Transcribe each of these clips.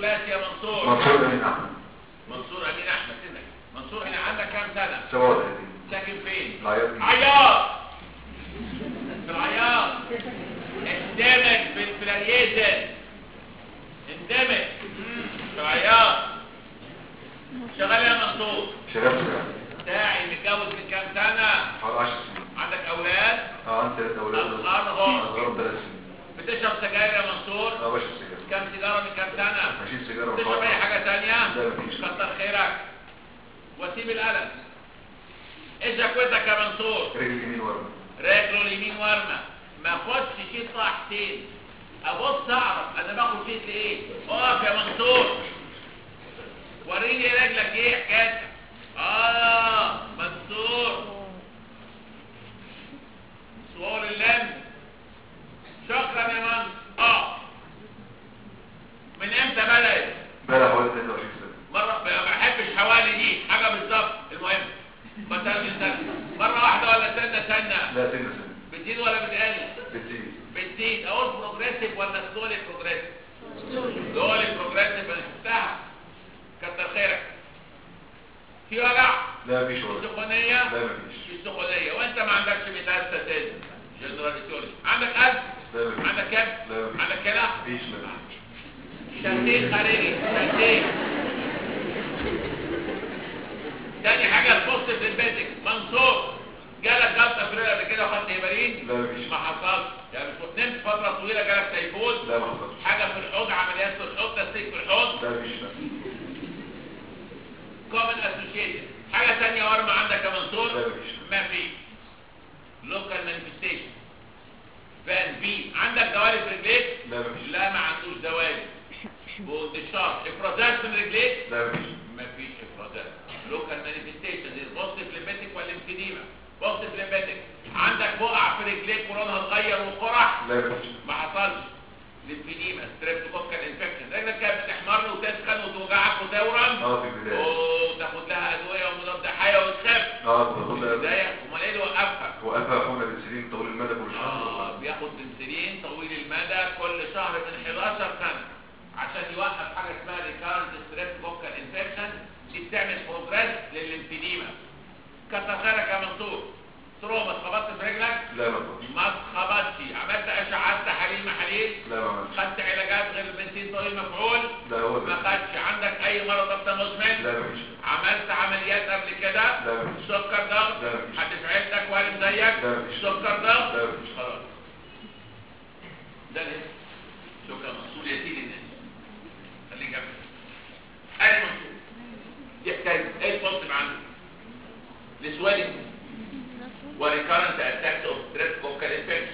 الثلاثي يا منصور منصور امين احمد منصور امين احمد سنك منصور هنا عندك كام سنه 37 ساكن فين العياط عياط في العياط اندمج في الفلاريزن اندمج في العياط شغال يا منصور شغال شغال داعي متجوز من كام سنه حوالي 10 سنين عندك اولاد اه عندي ثلاث اولاد أصغرهم. اصغرهم ثلاث سنين بتشرب سجاير يا منصور اه بشرب سيجاره كام سيجاره من كام سنه 20 سيجاره تشرب اي حاجه تانية لا مفيش كتر خيرك وسيب القلم ايش شكوتك يا منصور رجل اليمين ورا رجله اليمين ورمه ما اخدش شيت راحتين ابص اعرف انا باخد شيت لايه اقف يا منصور وريني رجلك ايه حكايتك اه منصور صور اللم شكرا يا من اه من امتى بدأت بقى حوالي 23 سنه مرة ما بحبش حوالي دي حاجة بالظبط المهم مثلا سنة مرة واحدة ولا سنة سنة لا سنه سنه بتزيد ولا بتقل بتزيد بتزيد اقول بروجريسيف ولا سلولي بروجريسيف سلولي بروجريسيف انا شفتها كتر خيرك في وجع لا مفيش في ولا سخونية لا مفيش في سخونية وانت ما عندكش ميتاستاسيز جنرال سيولوجي عندك قلب لا مفيش عندك كبد لا مفيش عندك كلى مفيش لا شهدين خارجي شهدين تاني حاجة البوست للبيتك منصور جالك جلطة في الرئة قبل كده وخدت هيبرين لا مفيش ما حصلش يعني مش نمت فترة طويلة جالك تيفود لا ما حصلش حاجة في الحوض عمليات في الحوض تسليك في الحوض لا مفيش لا كومن اسوشيشن حاجة تانية ورمة عندك يا منصور لا مفيش ما في لوكال مانيفستيشن فان بي عندك دوالي في رجليك لا مفيش لا ما عندوش دوالي بانتشار افرازات من رجليك لا مفيش مفيش افرازات لوكال مانيفستيشن البوستيف ليمباتيك والليمفيديما بوستيف ليمباتيك عندك بقع في رجليك ولونها اتغير وقرح لا مفيش ما حصلش ليمفيديما ستريبتوكوكال انفكشن رجلك كانت بتحمر وتسخن وتوجعك وتورم اه في البدايه وتاخد لها ادويه ومضاد حيوي وتخف اه في باخد البدايه امال ايه اللي وقفها؟ وقفها حقنه بنسلين طويل المدى كل اه شهر بياخد بنسلين طويل المدى كل شهر من 11 سنه عشان يوقف حاجه اسمها ريكارنت ستريبتوكوكال انفكشن دي بتعمل بروجريس للليمفيديما كتر خيرك يا منصور تروما اتخبطت في رجلك لا ما باخدش ما اتخبطش عملت اشعات تحاليل محاليل لا ما عملتش خدت علاجات غير البنسين طويل مفعول لا هو ما ده خدش عندك اي مرض ضغط مزمن لا مفيش عملت عمليات قبل كده لا مفيش سكر ضغط لا مفيش حد في عيلتك والد زيك لا مفيش سكر ضغط لا مفيش خلاص ده ليه شكرا منصور يا سيدي الناس خليك جنبي ادي منصور دي حكايه ايه البوزيتيف عنده السوالي وريكارنت اتاكس اوف streptococcal infection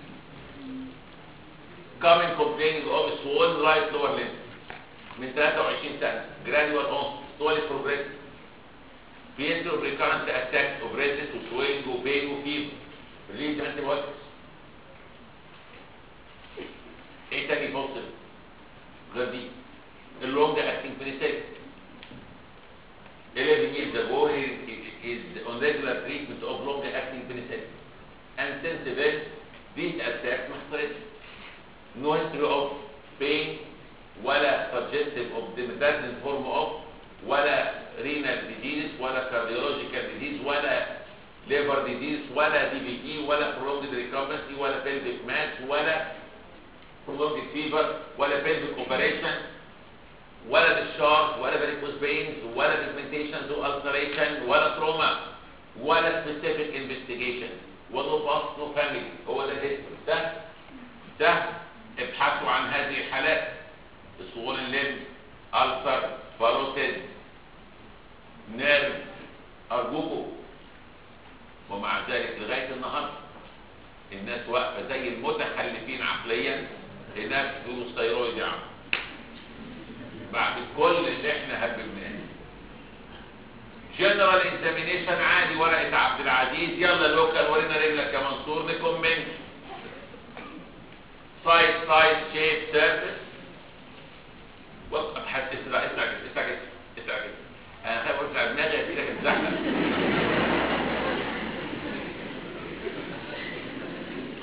common complaining of swollen right lower limb من 23 سنه gradual onset slowly progressive history of recurrent attacks of redness وswelling وpain وفيبر release antibiotics ايه تاني بوصل غير دي اللونج acting penicillin 11 years ago he is on regular treatment of long acting penicillin and since then these attacks ما حصلتش no history of pain ولا suggestive of dermatitis form of ولا renal disease ولا cardiological disease ولا liver disease ولا DVT ولا prolonged recurrency ولا pelvic mass ولا prolonged fever ولا pelvic operation ولا discharge ولا varicose veins ولا pigmentation to ulceration ولا trauma ولا specific investigation ولا past no family هو ده الهيستوري ده ده ابحثوا عن هذه الحالات الصغور الليل ألسر فاروتيد نيرف أرجوكم ومع ذلك لغاية النهاردة الناس واقفة زي المتخلفين عقليا هناك بيقولوا ستيرويد يا عم بعد كل اللي احنا هببناه جنرال اكزامينيشن عادي ورقه عبد العزيز يلا لوكال ورينا رجلك يا منصور نكومنت سايز سايز شيب سيرفيس وقف حد اسرع اسرع كده اسرع كده اسرع كده انا خايف ارفع دماغي في ايدك الزحمه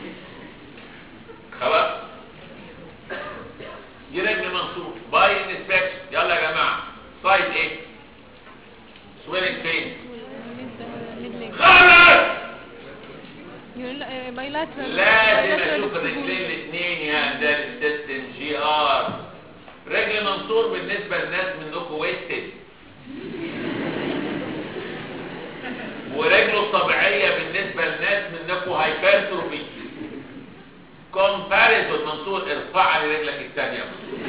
خلاص دي رجل منصور باي لازم اشوف الرجلين الاثنين يا ده السيستم جي ار رجل منصور بالنسبه للناس منكم ويستد ورجله الطبيعيه بالنسبه للناس منكم هايبرتروفي كومباريزون منصور ارفع لي رجلك الثانيه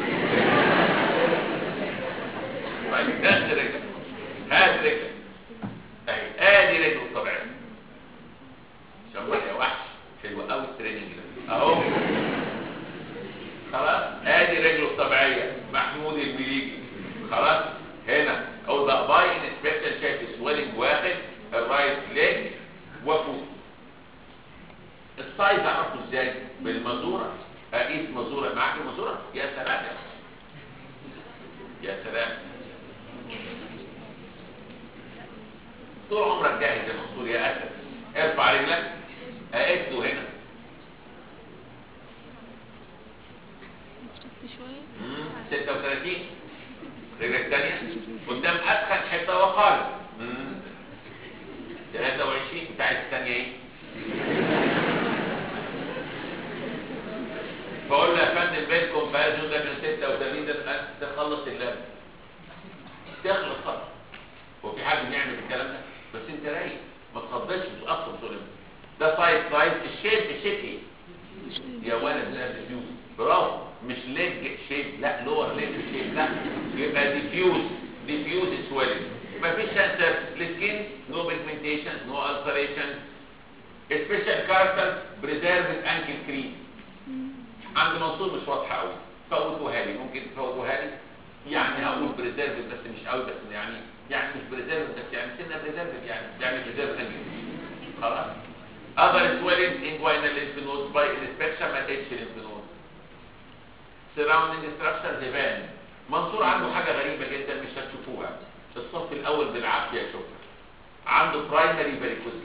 طيب نفس رجلك هات رجلك اهي ادي رجله الطبيعيه شبه يا وحش حلو قوي التريننج ده اهو خلاص ادي رجله الطبيعيه محمود المليجي خلاص هنا او ذا باي ان سبيشال شايف سويلنج واخد الرايت ليج وفوق السايز اعرفه ازاي بالمزوره اقيس مزوره معاك مزوره يا سلام يا يا سلام طول عمرك جاهز يا منصور يا اسد ارفع رجلك اقيسه هنا شفت شوية مم، 36 رجلك الثانيه قدام ادخل حته وقارب مم، 23 بتاعت الثانيه ايه بقول له يا فندم بين كومباريزون ده من 86 ده تبقى تخلص اللعبه تخلص خلاص هو في حد بيعمل الكلام ده بس انت رايق ما تخضش وتقصر ظلم ده سايد سايد الشيب الشيب ايه يا ولد لا ديفيوز برافو مش ليج شيب لا لور ليج شيب لا يبقى ديفيوز ديفيوز سويلنج مفيش سنسر السكين نو بيجمنتيشن نو التريشن سبيشال كاركتر بريزيرفد انكل كريم عند منصور مش واضحه قوي فوتوها لي ممكن تفوتوها لي يعني هقول بريزيرفد بس مش قوي بس يعني يعني مش بريزيرفد بس يعني سنه بريزيرفد يعني يعني بريزيرفد انكل خلاص other swelling inguinal lymph nodes by inspection ما لقيتش lymph nodes surrounding structure ديفان منصور عنده حاجة غريبة جدا مش هتشوفوها الصف الأول بالعافية يشوفها عنده برايمري varicose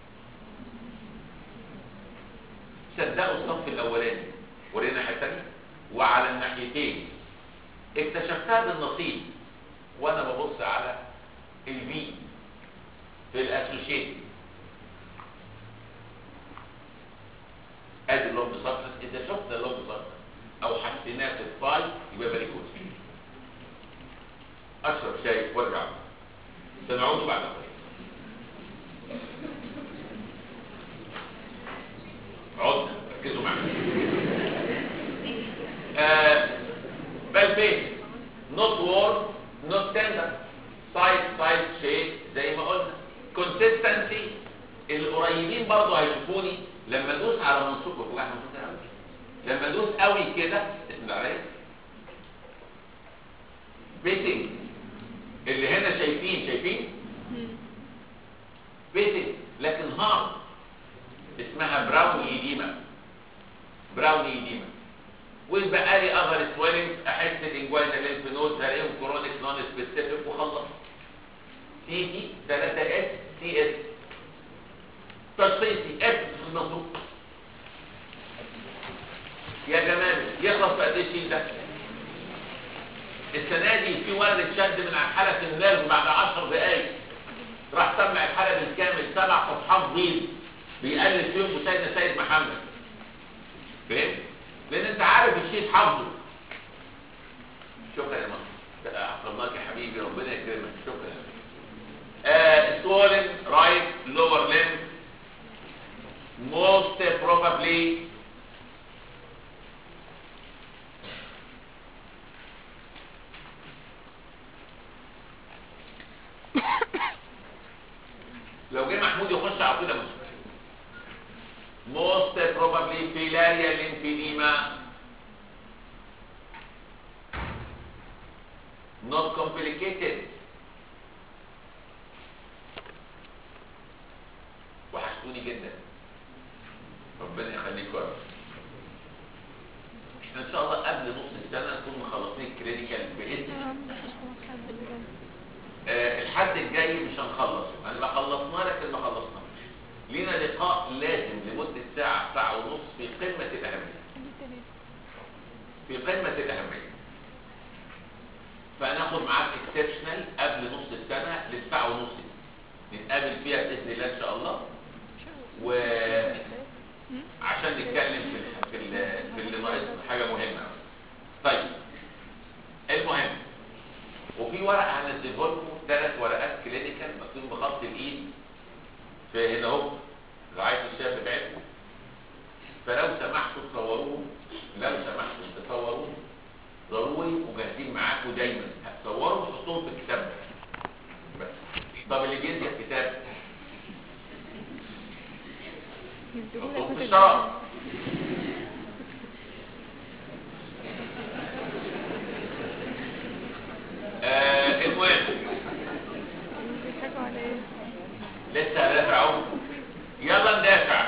صدقوا الصف الأولاني ورينا حتة تانية وعلى الناحيتين اكتشفتها بالنصيب وانا ببص على البي في الاسوشيت ادي اللوب سبستنس اذا شفنا اللوب سبستنس او حسيناه في الفاي يبقى باريكوز اشرب شاي وارجع سنعود بعد قليل عدنا ركزوا معايا آه بل بيت نوت وورم نوت تندر سايد سايد شيب زي ما قلنا كونسيستنسي القريبين برضه هيشوفوني لما ادوس على منصوب بفوق احنا منصوب قوي لما ادوس قوي كده اسم عليا بيتنج اللي هنا شايفين شايفين بيتنج لكن هارد اسمها براوني ايديما براوني ايديما ويبقى لي اذر سويلنج احس الانجوينا لينف نود هلاقيهم كرونيك نون سبيسيفيك وخلص سي دي 3 اس سي اس تشخيصي اف في المنطوق يا جمال يخلص في قد ايه الشيء ده السنه دي في ولد اتشد من على حاله النيرف بعد 10 دقائق راح سمع الحاله بالكامل سبع صفحات بيض بيقلد فيهم سيدنا سيد محمد فهمت؟ لان انت عارف الشيء حافظه شكرا يا مصر احفظناك يا حبيبي ربنا يكرمك شكرا uh, swollen right lower limb most probably لو جه محمود يخش على طول يا مصر most probably filaria lymphedema not complicated وحشتوني جدا ربنا يخليكم يا رب احنا ان شاء الله قبل نص السنه نكون مخلصين الكلينيكال باذن يا رب تشوفوا حد بجد آه الحد الجاي مش هنخلصه هنبقى خلصنا لكن ما خلصناش لينا لقاء لازم لمده ساعه ساعه ونص في قمه الاهميه خلي تلاتة في قمه الاهميه فهناخد معاك اكسبشنال بنتكلم في في ال- في اللي ناقص حاجه مهمه طيب المهم وفي ورقه هنزله لكم ثلاث ورقات كلينيكال مكتوب بخط الايد في هنا اهو رعايه الشاب بتاعتكم فلو سمحتوا تصوروهم لو سمحتوا تصوروهم ضروري وجاهزين معاكم دايما هتصوروا وتحطوهم في الكتاب بس طب اللي بينزل كتاب يديهولك مكتوب في مثلا الشراب آه المهم بيضحكوا على ايه؟ لسه هدافع اهو يلا ندافع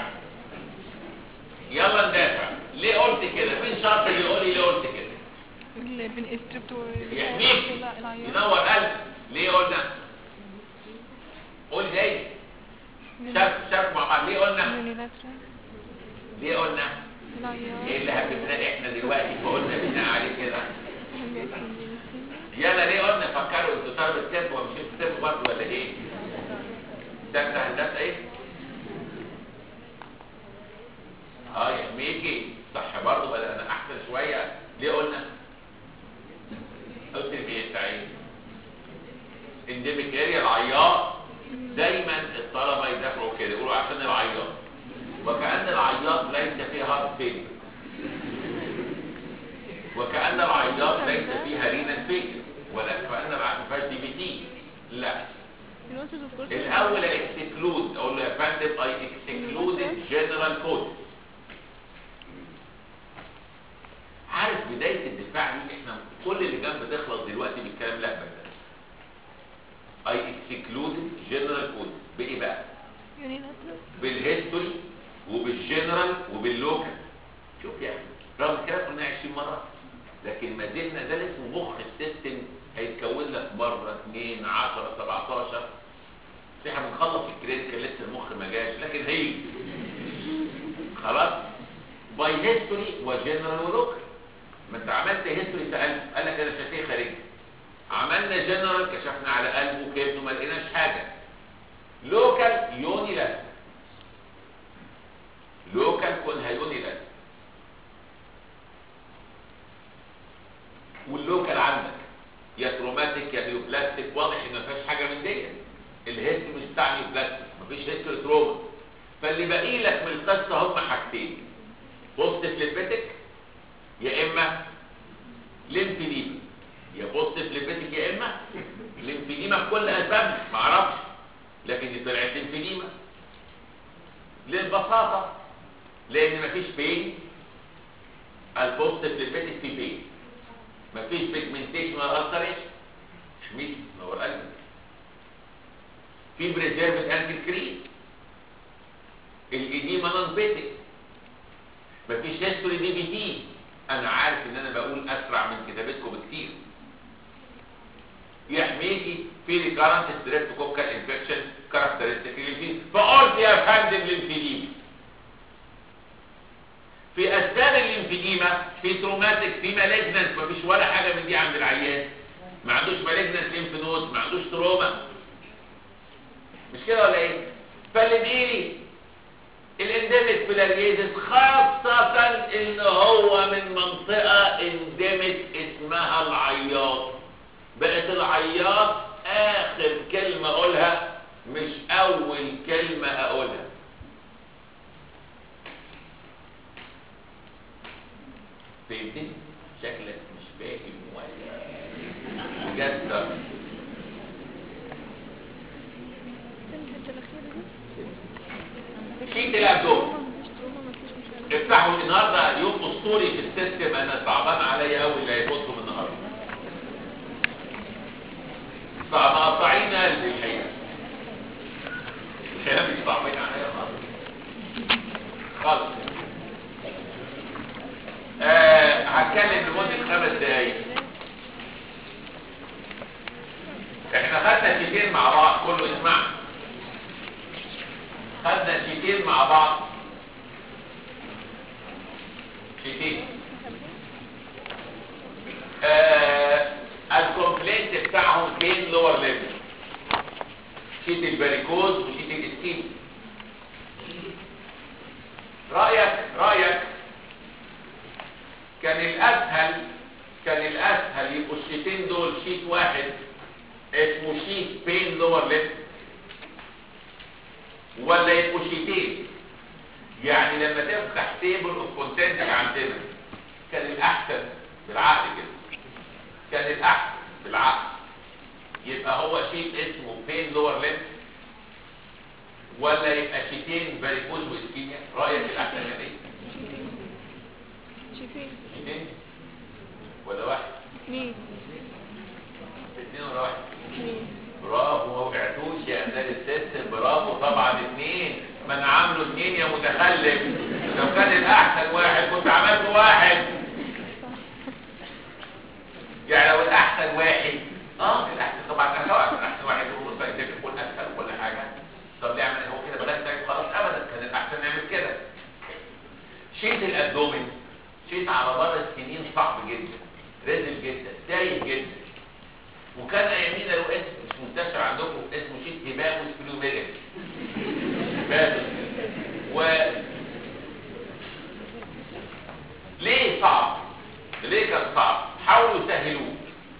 يلا ندافع ليه قلت كده مين شاطر يقول لي ليه قلت كده اللي بين استربتو يحميك لا العيار ينور قلب ليه قلنا قول زي شارك شارك مع بعض ليه قلنا يونيلاترال ليه قلنا العيار ايه اللي هبتنا احنا دلوقتي فقلنا بناء عليه كده الهمية يلا ليه قلنا فكروا انتوا طلبة الطب ومش الطب برضه ولا ايه ده انت هندسه ايه اه يحميكي صح برضه بقى انا احسن شويه ليه قلنا قلت لك ايه سعيد انديميك اريا العياط دايما الطلبه يدافعوا كده يقولوا عشان العياط وكأن العياط ليس فيه هارت فيلر وكأن العياط ليس فيها رينا فيلر ولا كأن العياط ما فيهاش دي بي تي لا الوسط اوف كورس الاول اكسكلود اقول له يا فندم اي اكسكلودد جنرال كود عارف بدايه الدفاع دي احنا كل اللي كان بتخلص دلوقتي بالكلام لا بس اي اكسكلودد جنرال كود بايه بقى يونيلاترال بالهيستوري وبالجنرال وباللوكال شوف يا اخي رغم كده قلنا 20 مره لكن ما زلنا ده اللي اسمه مخ السيستم هيتكون لك مره 2 10 17 احنا بنخلص الكلينيكال لسه المخ ما جاش لكن هي خلاص باي هيستوري وجنرال ولوكال ما انت عملت هيستوري سالت قال لك انا شفيه خارجي عملنا جنرال كشفنا على قلبه كبده ما لقيناش حاجه لوكال يوني لا لوكال كونها يوني لا واللوكال عندك يا تروماتيك يا نيوبلاستيك واضح ان ما فيهاش حاجه من دي الهيست مش بتاع نيوبلاستيك مفيش هيستوري تروما فاللي باقي لك من القصه هم حاجتين بوست فليبتك يا اما ليمفيديما يا بوست فليبتك يا اما ليمفيديما بكل اسبابها معرفش لكن دي طلعت ليمفيديما للبساطه لان مفيش بين البوست فليبتك في بين مفيش بيجمنتيشن ولا التريشن مش نور قلبك في بريزيرفد انتي كريم الايديما نون بيتك مفيش هيستوري دي بي تي انا عارف ان انا بقول اسرع من كتابتكم بكتير يحميكي في ريكارنت ستريبتوكوكال انفكشن كاركترستيك للفيل فقلت يا فندم للفيليم في اسباب الليمفيديما في تروماتيك في مالجنانت مفيش ولا حاجه من دي عند العيان ما عندوش مالجنانت ليمف نود ما عندوش تروما مش كده ولا ايه فاللي بيجي الانديميك فيلاريزس خاصة ان هو من منطقة انديميك اسمها العياط بقت العياط اخر كلمة اقولها مش اول كلمة اقولها فهمتني شكلك مش فاهم ولا بجد الحته الاخيره دي شيت الابدوم مفيش تروما مفيش مشكله افتحوا النهارده يوم اسطوري في السيستم انا صعبان عليا قوي اللي هيفوتهم النهارده فمقطعين قلبي الحقيقه الحقيقه مش صعبين عليا خالص خالص آه هتكلم لمده خمس دقايق احنا خدنا شيتين مع بعض كله اسمع خدنا شيتين مع بعض شيتين آه الكومبلينت بتاعهم فين لور ليفل شيت الباريكوز وشيت الاسكيم رأيك رايك كان الاسهل كان الاسهل يبقوا الشيتين دول شيت واحد اسمه شيت بين لور ليفت ولا يبقوا شيتين يعني لما تفتح تيبل اوف كونتنت عندنا كان الاحسن بالعقل كده كان الاحسن بالعقل يبقى هو شيت اسمه بين لور ليفت ولا يبقى شيتين فاريكوز واسكيميا رايك الاحسن من ايه شايفين شيتين ولا واحد اثنين اثنين ولا واحد اثنين برافو ما وقعتوش يا امثال السيستم برافو طبعا اثنين ما انا عامله اثنين يا متخلف لو كان الاحسن واحد كنت عملت واحد يعني لو الاحسن واحد اه الاحسن طبعا كان هو الاحسن واحد هو ساينتفك والاسهل وكل حاجه طب ليه عمل هو كده بلاش تعمل خلاص ابدا كان الاحسن نعمل كده شيت الابدومين شيت على مر السنين صعب جدا رزل جدا تايه جدا وكان ايامينا له اسم مش منتشر عندكم اسمه شيت هباوس فلوميريك هباوس و ليه صعب ليه كان صعب حاولوا يسهلوه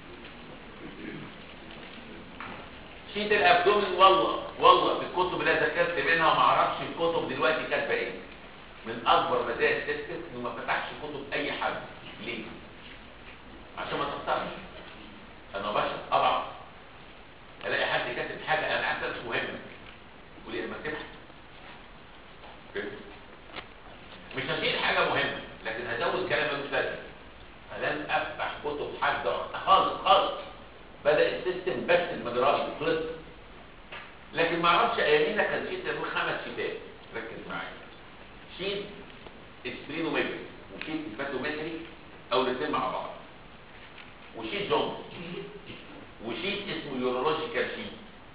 شيت الابدومين والله والله في الكتب اللي أنا ذاكرت منها وما اعرفش الكتب دلوقتي كاتبه ايه من اكبر مزايا السيستم انه ما فتحش كتب اي حد ليه عشان ما تخسرش انا بشر اضعف الاقي حد كاتب حاجه انا عارف مش مهمه وليه لما تبحث كده. مش هشيل حاجه مهمه لكن هزود كلام ملوش لازمه لن افتح كتب حد خالص خالص بدا السيستم بس المدرسي خلص لكن ما اعرفش ايامينا كان شيت له خمس شيتات ركز معايا شيت اسبرينومتري وشيت هيباتومتري او الاثنين مع بعض وشيت جونز وشيت اسمه يورولوجيكال شيت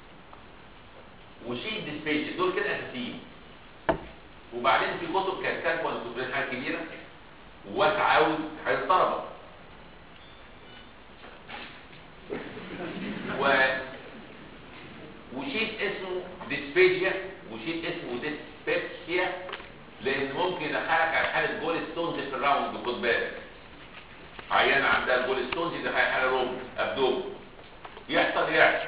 وشيت ديسبيجن دول كده اساسيين وبعدين في كتب كانت كاتبه انتوا حاجه كبيره واسعه قوي حاجه طلبه و وشيت اسمه ديسبيجيا وشيت اسمه ديسبيبسيا لان ممكن يدخلك على حاله جول ستونز في الراوند خد بالك عيانه عندها الجول ستونز يدخلك على روم ابدوم يحصل يحصل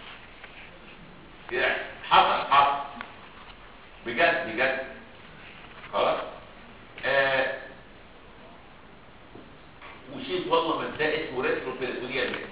يحصل حصل حصل بجد بجد خلاص آه وشيت والله ما ده اسمه ريترو بيريتونيال ميثود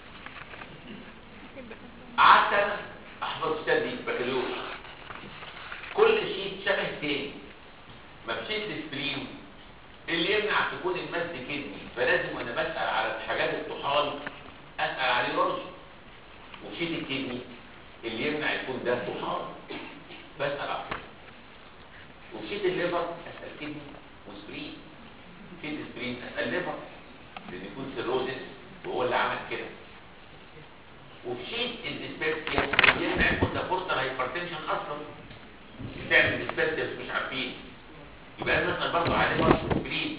قعدت انا احفظ كتاب دي بكالوريوس كل شيء شبه التاني ما مشيت السبرين اللي يمنع تكون المس كدني فلازم وانا بسال على الحاجات الطحال اسال عليه رش وشيت الكدني اللي يمنع يكون ده طحال بسال على كده وشيت الليفر اسال كدني وسبرين شيت سبرين اسال ليفر لان يكون سيروزس وهو اللي عمل كده وفي شيء الديسبيبسيا يمنع يكون ده بورتر هايبرتنشن اصلا بتعمل ديسبيبسيا بس مش عارفين يبقى لازم نسال برضه عليه برضه بليز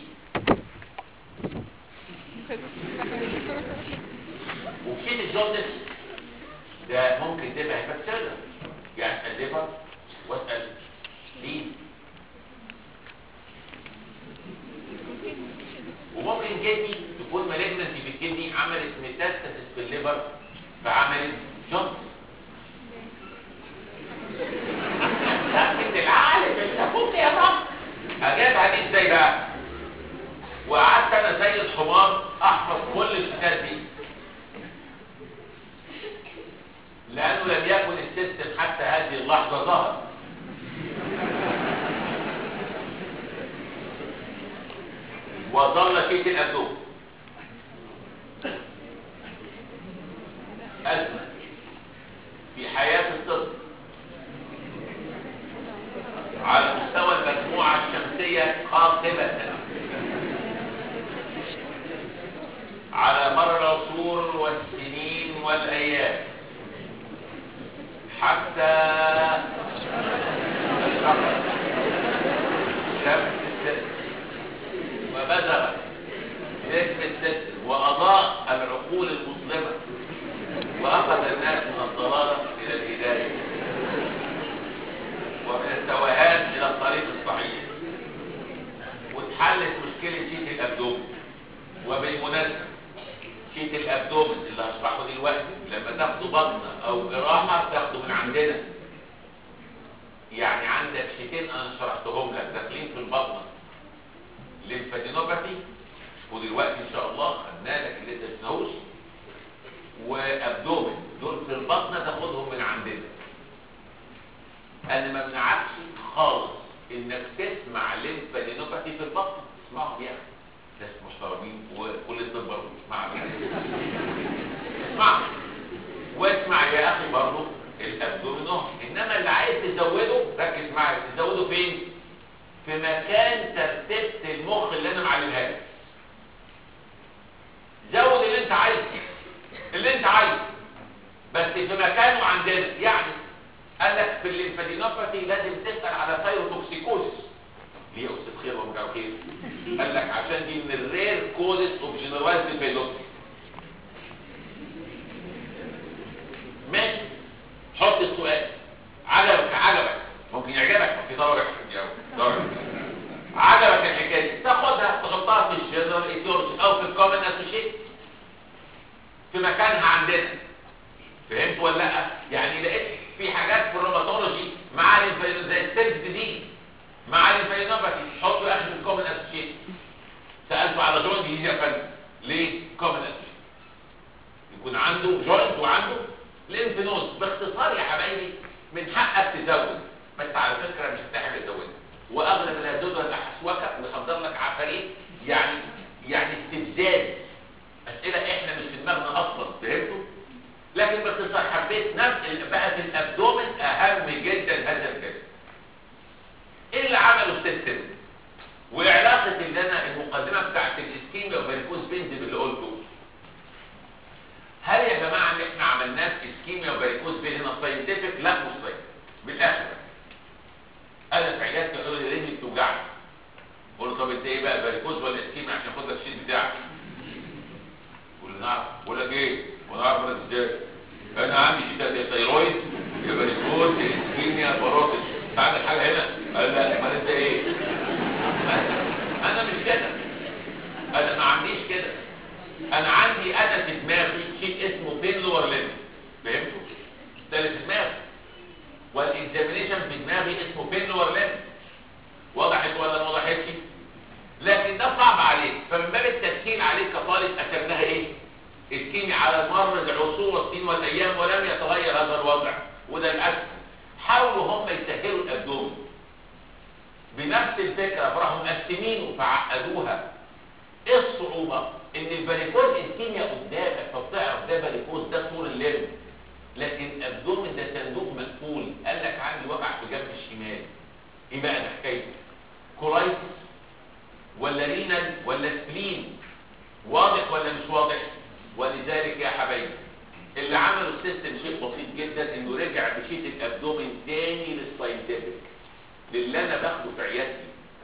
وفي شيء الجوندس ده ممكن تبقى هيباتسيلا يعني اسال ليفر واسال ليه وممكن كدني تكون مالجنسي في الكدني عملت ميتاستاسيس في الليفر فعملت جونز لكن العالم الشافوك يا رب اجابها دي ازاي بقى وقعدت انا زي الحمار احفظ كل الكتاب دي لانه لم يكن السيستم حتى هذه اللحظه ظهر وظل شيء الابدوم أزمة في حياة الطب على مستوى المجموعة الشمسية قاطبة على مر العصور والسنين والأيام حتى أشرقت شمس السد وبزغت نجم السد وأضاء العقول المظلمة وأخذ الناس من الضلالة إلى الهداية ومن التوهان إلى الطريق الصحيح مشكله شيت الابدومن وبالمناسبه شيت الابدومن اللي هشرحه دلوقتي لما تاخده بطنه او جراحه تاخده من عندنا يعني عندك شيتين انا شرحتهم لك داخلين في البطنه ليمفادينوباثي ودلوقتي ان شاء الله خدنا لك اللي انت تسنوش وابدومن دول في البطنه تاخدهم من عندنا انا ما منعكش خالص انك تسمع ليمفادينوباثي في البطن اسمعهم يا اخي ناس محترمين وكل الطب برضه اسمع اسمع واسمع يا اخي برضه الابدومينوم انما اللي عايز تزوده ركز معايا تزوده فين في مكان ترتيبه المخ اللي انا معلمها لك زود اللي انت عايزه اللي انت عايزه بس في مكانه عندنا يعني قال لك في الليمفادينوباثي لازم تسال على ثايروتوكسيكوزس ليه يا استاذ خير ومجال خير قال لك عشان دي من الرير كوزس اوف جنرالايزد فيلوبسي ماشي حط السؤال عجبك عجبك ممكن يعجبك في درجه كتير قوي درجه عجبك الحكايه دي تاخدها تحطها في الجنرال ايتيولوجي او في الكومن اسوشيت في مكانها عندنا فهمت ولا لا يعني لقيت في حاجات في الروماتولوجي مع الانفلونزا زي السيرف ديزيز مع الانفلونوباثي حطه يا اخي في الكومن اسوشيت سالته على جوينت ديزيز يا فندم ليه كومن اسوشيت يكون عنده جوينت وعنده لينف نود باختصار يا حبايبي من حقك تزود بس على فكره مش هتحتاج تزودها واغلب اللي هتزودها اللي هحسوكك ويحضر لك عفاريت يعني يعني استبدال اسئله احنا مش في دماغنا اصلا فهمتوا لكن باختصار حبيت ننقل بقى في الابدومن اهم جدا هذا الكلام ايه اللي عمله السيستم وعلاقه اللي انا المقدمه بتاعت الاسكيميا وفاريكوز بنز باللي قلته هل يا جماعه ان احنا عملناه في اسكيميا وفاريكوز بين هنا ساينتفك لا مش ساينتفك بالاخر انا في عيادتي قالوا لي رجلي بتوجعني قلت طب انت ايه بقى فاريكوز ولا اسكيميا عشان خد لك الشيت بتاعك قول لي نعم بقول لك ايه وانا عارف انا ازاي انا عندي شتات يا ثيرويد يا فاريكوز يا اسكيميا باروتس عندك حاجه هنا قال لا امال انت ايه انا مش كده انا ما عنديش كده انا عندي انا في دماغي شيء اسمه بين لور ليمب فهمتوا ده اللي في دماغي والاكزامينيشن في دماغي اسمه بين لور ليمب وضحت ولا ما وضحتش لكن ده صعب عليك فمن باب التسهيل عليك كطالب اخذناها ايه الكيمياء على مر العصور والسنين والايام ولم يتغير هذا الوضع وده الاسهل حاولوا هم يسهلوا الابدومن بنفس الفكره فراحوا مقسمين وفعقدوها ايه الصعوبه ان الباريكوز الكيمياء قدامك فبتعرف ده باريكوز ده طول الليل لكن الابدومن ده صندوق مقفول قال لك عندي وجع في جنب الشمال ايه بقى ده حكايته كولايتس ولا رينال ولا سبلين واضح ولا مش واضح ولذلك يا حبايبي اللي عملوا السيستم شيء بسيط جدا انه رجع بشيت الابدومن تاني للساينتفك للي انا باخده في عيادتي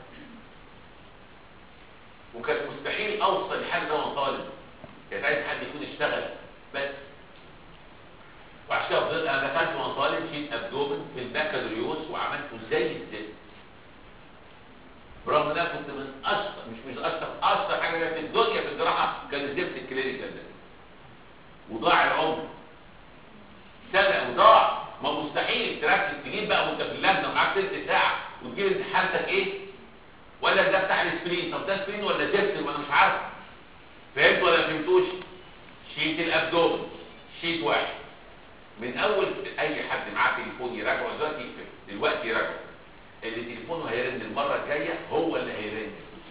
وكان مستحيل اوصل لحاجه ده وانا طالب كان عايز حد يكون اشتغل بس وعشان كده فضلت انا دخلت وانا طالب شيت ابدومن في البكالوريوس وعملته زي الزفت برغم ان انا كنت من اشطر مش مش اشطر اشطر حاجه في الدنيا في الجراحه كان الزفت الكلينيكال ده وضاع العمر سنه وضاع ما مستحيل تركز تجيب بقى وانت في اللجنه ومعاك تلت ساعه وتجيب امتحانتك ايه ولا ده بتاع السبرين طب ده سبرين ولا زفت وانا مش عارف فهمت ولا فهمتوش شيت الابدومن شيت واحد من اول اي حد معاه تليفون يراجعه دلوقتي يقفل دلوقتي يراجعه اللي تليفونه هيرن المره الجايه هو اللي هيرن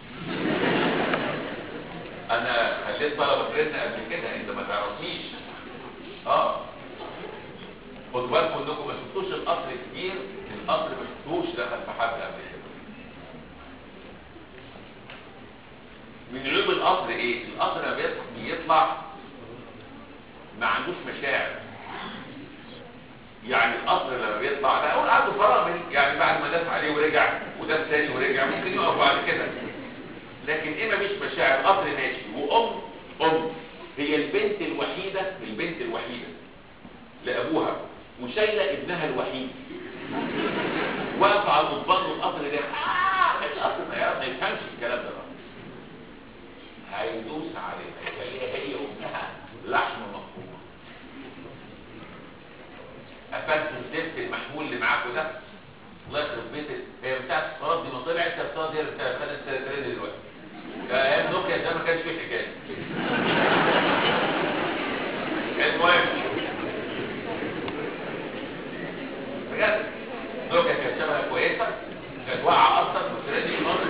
انا خليت طلبه ترن قبل كده انت ما تعرفنيش اه خدوا بالكم انكم ما شفتوش القطر كبير القطر ما شفتوش دخل في حد قبل كده من عيوب القطر ايه القطر لما بيطلع, بيطلع ما عندوش مشاعر يعني القطر لما بيطلع انا اقول عنده فرامل يعني بعد ما داس عليه ورجع وداس تاني ورجع ممكن يقف بعد كده لكن ايه ما فيش مشاعر القطر ماشي وام ام هي البنت الوحيده البنت الوحيده لابوها وشايله ابنها الوحيد واقفه على المطبخ والقطر ده آه القطر ما يعرف- ما يفهمش الكلام ده بقى. هيدوس عليها يخليها هي وابنها لحم مفروم قفلت الزفت المحمول اللي معاكوا ده الله يخرب بيتك هي بتاعت الصلاه دي ما طلعت الصلاه دي خدت ترند دلوقتي ايام نوكيا ده ما كانش فيه حكايه المهم بجد نوكيا كانت شبكه كويسه كانت واقعه اصلا وترند خالص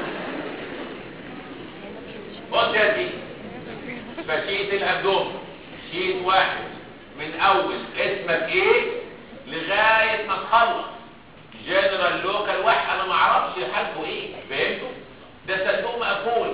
بص يا سيدي فشيت الابدوم شيت واحد من اول اسمك ايه لغايه ما تخلص جنرال لوكال واحد انا ما اعرفش حالته ايه فهمتوا ده صندوق مقفول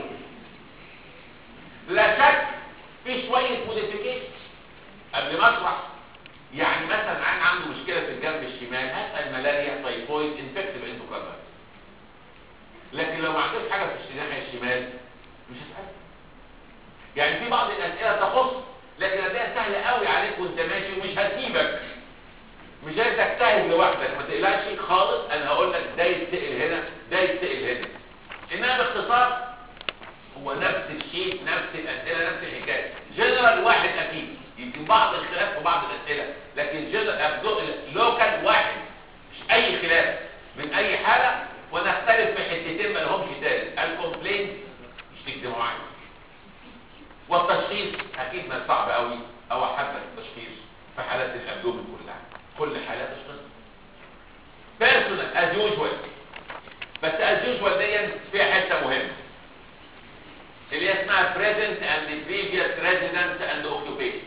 لا شك في شويه موديفيكيشن قبل ما اشرح يعني مثلا عن عنده مشكله في الجنب الشمال هسال ملاريا تايفويد انفكتيف اندوكاردايتس لكن لو ما عندوش حاجه في الناحيه الشمال مش هتسال يعني في بعض الاسئله تخص لكن الاسئله سهله قوي عليك وانت ماشي ومش هتسيبك مش عايز تجتهد لوحدك ما تقلقش خالص انا هقول لك ده يتسال هنا ده يتسال هنا انما باختصار هو نفس الشيء نفس الاسئله نفس الحكايه جنرال واحد اكيد يمكن بعض الخلاف في بعض الاسئله لكن جنرال لوكال واحد مش اي خلاف من اي حاله ونختلف في حتتين ما لهمش تالت الكومبلين مش تكذبوا معايا والتشخيص اكيد ما صعب قوي او احب التشخيص في حالات الابدومن كلها كل حالات تشخيص بيرسونال از يوجوال بس از يوجوال دي فيها حته مهمه اللي هي اسمها present and previous residence and occupation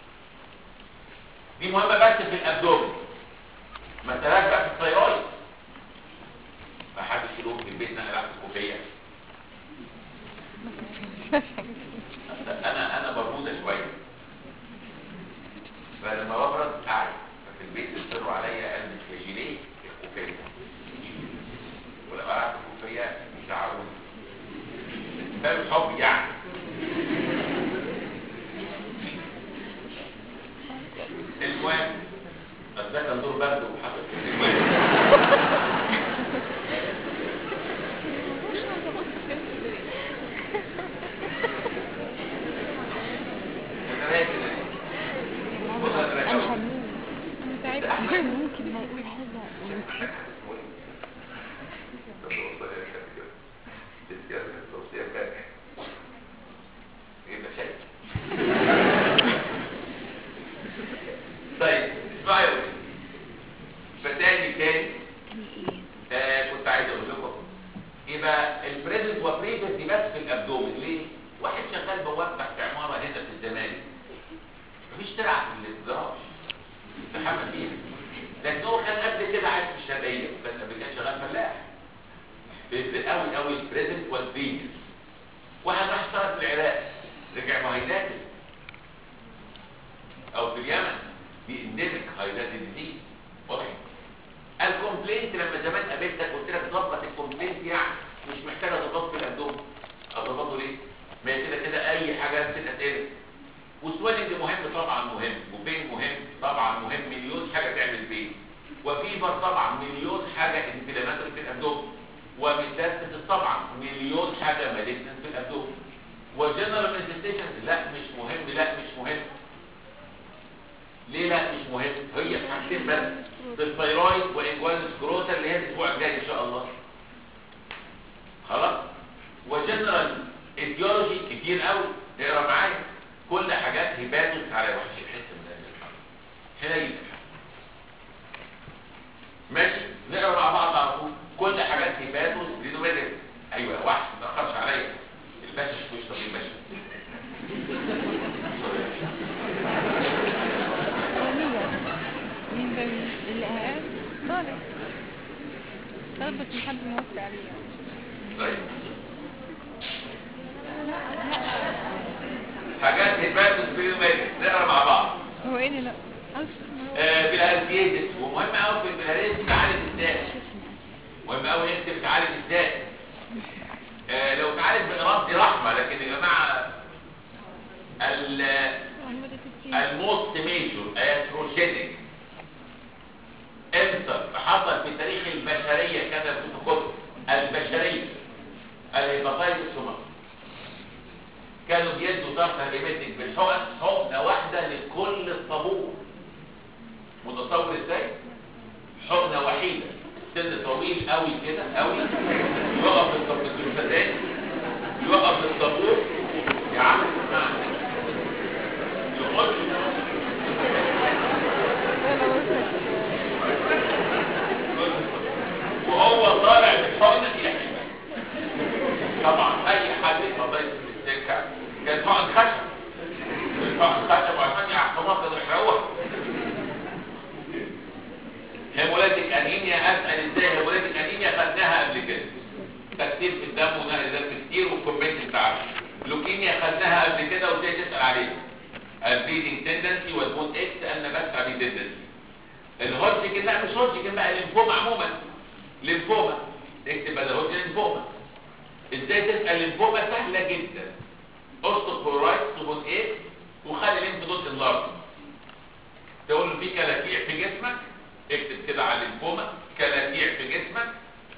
دي مهمه بس في الابدومن ما تلاش بقى في الثيرويد ما حدش يلوم في البيت نقل على الكوفيه انا انا برموده شويه فلما ببرد قاعد ففي البيت يصروا عليا قال مش فلاجيليه الكوفيه ولما قعدت الكوفيه يزعقوني فاهم الحب يعني المهم بس ده كان دور برد وحصل المهم مش عارفة أبص فين في الدنيا. انا رايح كده ليه؟ بص انا رايح انا أوي. حنين أنا تعبت ممكن هيقول حاجه ويتحس طيب اسمعوا فتاني تاني ايه آه كنت عايز اقول لكم يبقى البريزنت وبريفس دي بس في الابدومن ليه؟ واحد شغال بواب تحت عماره هنا في الزمالك مفيش ترعه في الجراج استحمى فيها لكن هو كان قبل كده عايش في الشرقيه بس قبل كده شغال فلاح بيفرق قوي قوي البريزنت والبريفس واحد راح اشتغل في العراق رجع ما هينادي او في اليمن دي انديميك هينادي دي واضح الكومبلينت لما زمان قابلتك قلت لك ظبط الكومبلينت يعني مش محتاجه تضبط في الابدوم اظبطه ليه؟ ما هي كده كده اي حاجه بتتقل وسويلنج مهم طبعا مهم وبين مهم طبعا مهم مليون حاجه تعمل بين وفيبر طبعا مليون حاجه انفلاماتوري في الابدوم وميتاستس طبعا مليون حاجه مالجنت في الابدوم وجنرال مانيفستيشنز لا مش مهم لا مش مهم ليه لا مش مهم هي في حاجتين بس في الثيرويد وانجوال سكروتا اللي هي الاسبوع الجاي ان شاء الله خلاص وجنرال ايديولوجي كتير قوي اقرا معايا كل حاجات هيباتوس على وحش الحته من الحرب هنا يبقى ماشي نقرا مع بعض على طول كل حاجات هيباتوس لينوميريك ايوه وحش ما تاخرش عليا الباشا مش طبيب الباشا مين بقى اللي قاعد طالب طالب بس محد موافق عليه طيب حاجات هيباتوس لينوميريك نقرا مع بعض هو ايه اللي لا عارف آه بالهالبيزس ومهم قوي في البلهاريز تعالج الذات مهم قوي نكتب تعالج الذات آه لو تعالج بالإرادة دي رحمة لكن يا جماعة ال- عمودة التين الموست ميجور اتروجينيك امتى حصل في تاريخ البشرية كذا في كتب البشرية الهيباتايتس في مصر كانوا بيدوا طرف ايميتنج بالحقن حقنه واحده لكل الطابور متصور ازاي حقنه وحيده السن طويل قوي كده قوي يقف الطابور يقف الطابور يا عم اسمعني يخش وهو طالع بالحقنه دي يحمل طبعا اي حد يفضل في السكه كان حقن خشب الحقن خشب وعشان يعقموها كانوا يحرقوها هيمولاتيك انيميا اسال ازاي هيمولاتيك انيميا خدناها قبل كده تكتير في الدم ونقل دم كتير والكومنت بتاعها لوكيميا خدناها قبل كده وازاي تسال عليها البليدنج تندنسي والبون اكس انا بس عليه تندنسي الهوجكن لا مش هوجكن بقى الليمفوما عموما ليمفوما اكتب بدل هوجكن ليمفوما ازاي تسال ليمفوما سهله جدا اوستوكلورايد سبون ايه وخلي الليمف نود انلارج تقول له في كلاكيع في جسمك اكتب كده على الليمفوما كلاكيع في جسمك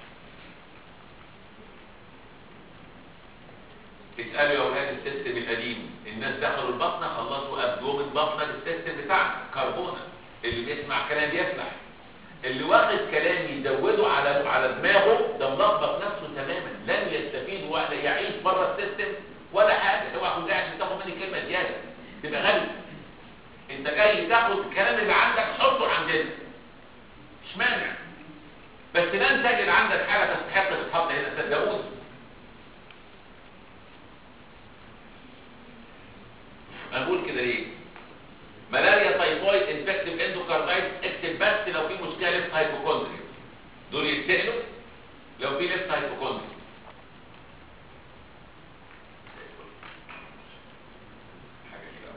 اسألوا يا اولاد السيستم القديم الناس دخلوا البطنة خلصوا ابدومن بطنة بالسيستم بتاعنا كربونة اللي بيسمع كلام يفلح اللي واخد كلام يزوده على على دماغه ده ملخبط نفسه تماما لن يستفيد ولا يعيش بره السيستم ولا حاجه اوعى تكون جاي عشان تاخد مني كلمه زياده تبقى غبي انت جاي تاخد الكلام اللي عندك حطه عندنا مش مانع بس لن تجد عندك حاجه تستحق تتحط هنا صدقوني انا بقول كده ليه ملاريا تايفويد انفكتيف اندوكاردايتس اكتب بس لو في مشكله ليفت هايبوكوندريا دول يتسالوا لو في ليفت هايبوكوندريا حاجه كده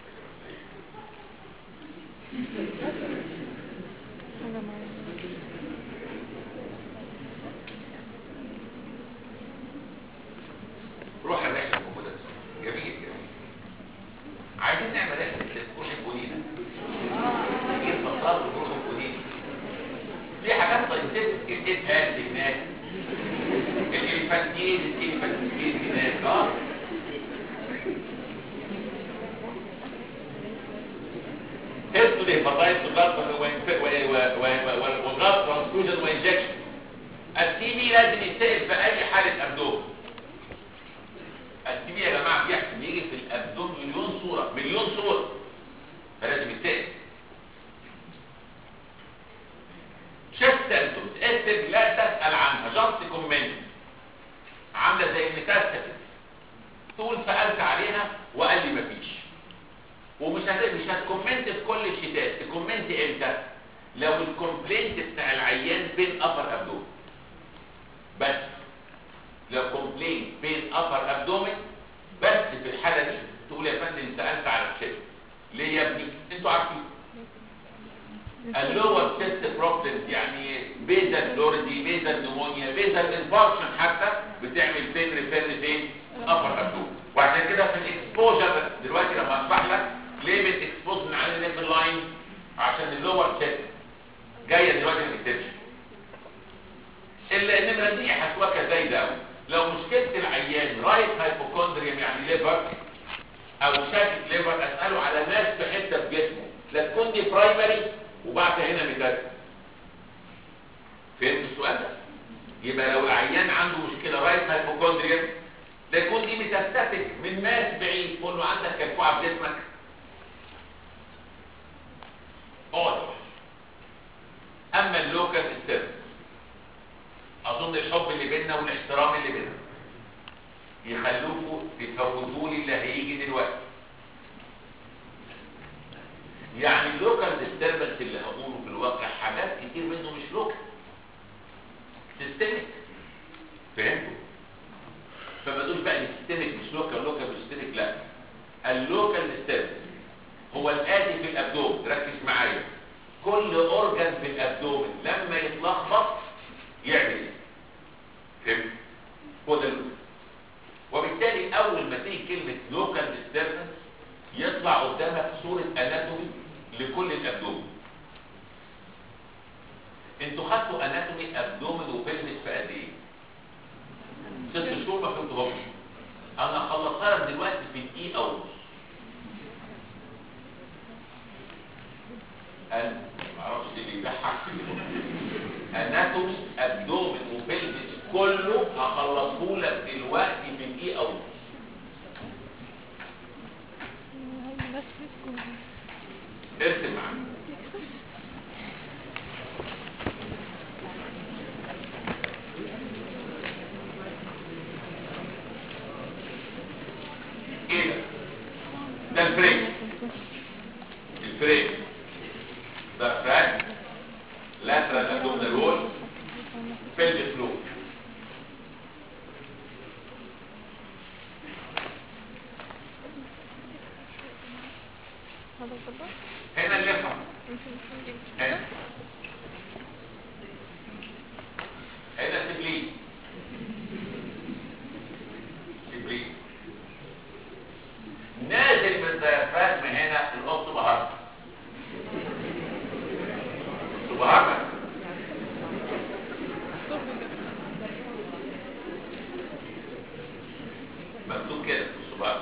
حاجة معينة روح الرحله موجوده جميل جميل عايزين نعمل رحله تروح البولينا نجيب فصال وتروح البولينا في حاجات ساينتفك الاتهاد هناك الانفانتيل الانفانتيل هناك اه هيستو لهيباتايتس وغاز ترانسفوجن وانجكشن التي بي لازم يتسال في اي حاله ابدوم التي بي يا جماعه بيحصل يجي في الابدوم مليون صوره مليون صوره فلازم يتسال شيست سيمتومز اكتب لا تسال عنها جاست كومنت عامله زي الميتاستاسيس تقول سالت عليها وقال لي مفيش ومش هت... مش هتكومنت في كل الشتات تكومنت امتى لو الكومبلينت بتاع العيان بين ابر ابدومن بس لو كومبلينت بين ابر ابدومن بس في الحاله دي تقول يا فندم سالت على الشيست ليه يا ابني انتوا عارفين اللور تيست بروبلمز يعني بيزل لوردي بيزل نمونيا بيزل انفاركشن حتى بتعمل فين ريفير فين ابر ابدومن وعشان كده في الاكسبوجر دلوقتي لما اشرح لك ليه بتكسبوز من على الليفل لاين عشان اللور تيست جايه دلوقتي ما تكتبش الا النمره دي هتواكا زايده قوي لو مشكله العيان رايت هايبوكوندريم يعني ليفر او شاكك ليفر اساله على ناس في حته في جسمه لا تكون دي برايمري وبعد هنا ميتاستاسيس فهمت السؤال ده يبقى لو العيان عنده مشكله رايت هايبوكوندريم ده يكون دي ميتاستاتيك من ماس بعيد قول له عندك كلكوعه في جسمك اقعد اما اللوكال ستيرن اظن الحب اللي بيننا والاحترام اللي بيننا يخلوكوا تفوتوا لي اللي هيجي دلوقتي يعني اللوكال ديستربنس اللي هقوله في الواقع حاجات كتير منه مش لوكال سيستميك فهمتوا فما تقولش بقى السيستميك مش لوكال لوكال مش سيستميك لا اللوكال ديستربنس هو الاتي في الابدومن ركز معايا كل اورجان في الابدومن لما يتلخبط يعمل ايه فهمت هو ده اللوكال وبالتالي اول ما تيجي كلمه لوكال ديستربنس يطلع قدامك صوره اناتومي لكل الابدومن انتوا خدتوا اناتومي ابدومن وبلفس في قد ايه ست شهور ما فهمتوهمش انا خلصتها لك دلوقتي في دقيقه ونص قال معرفش اللي بيضحك اناتومي ابدومن وبلفس كله هخلصه لك دلوقتي في دقيقه ونص بس بسكوت ارسم معايا ايه ده؟ ده الفريم الفريم ده فراج لاترال ابدومينال وول pelvic floor هذا كله هنا الليفر هنا هنا السبلين سبلين نازل من الديافراجم هنا الاوضه بهرب بهرب مكتوب كده في الصباح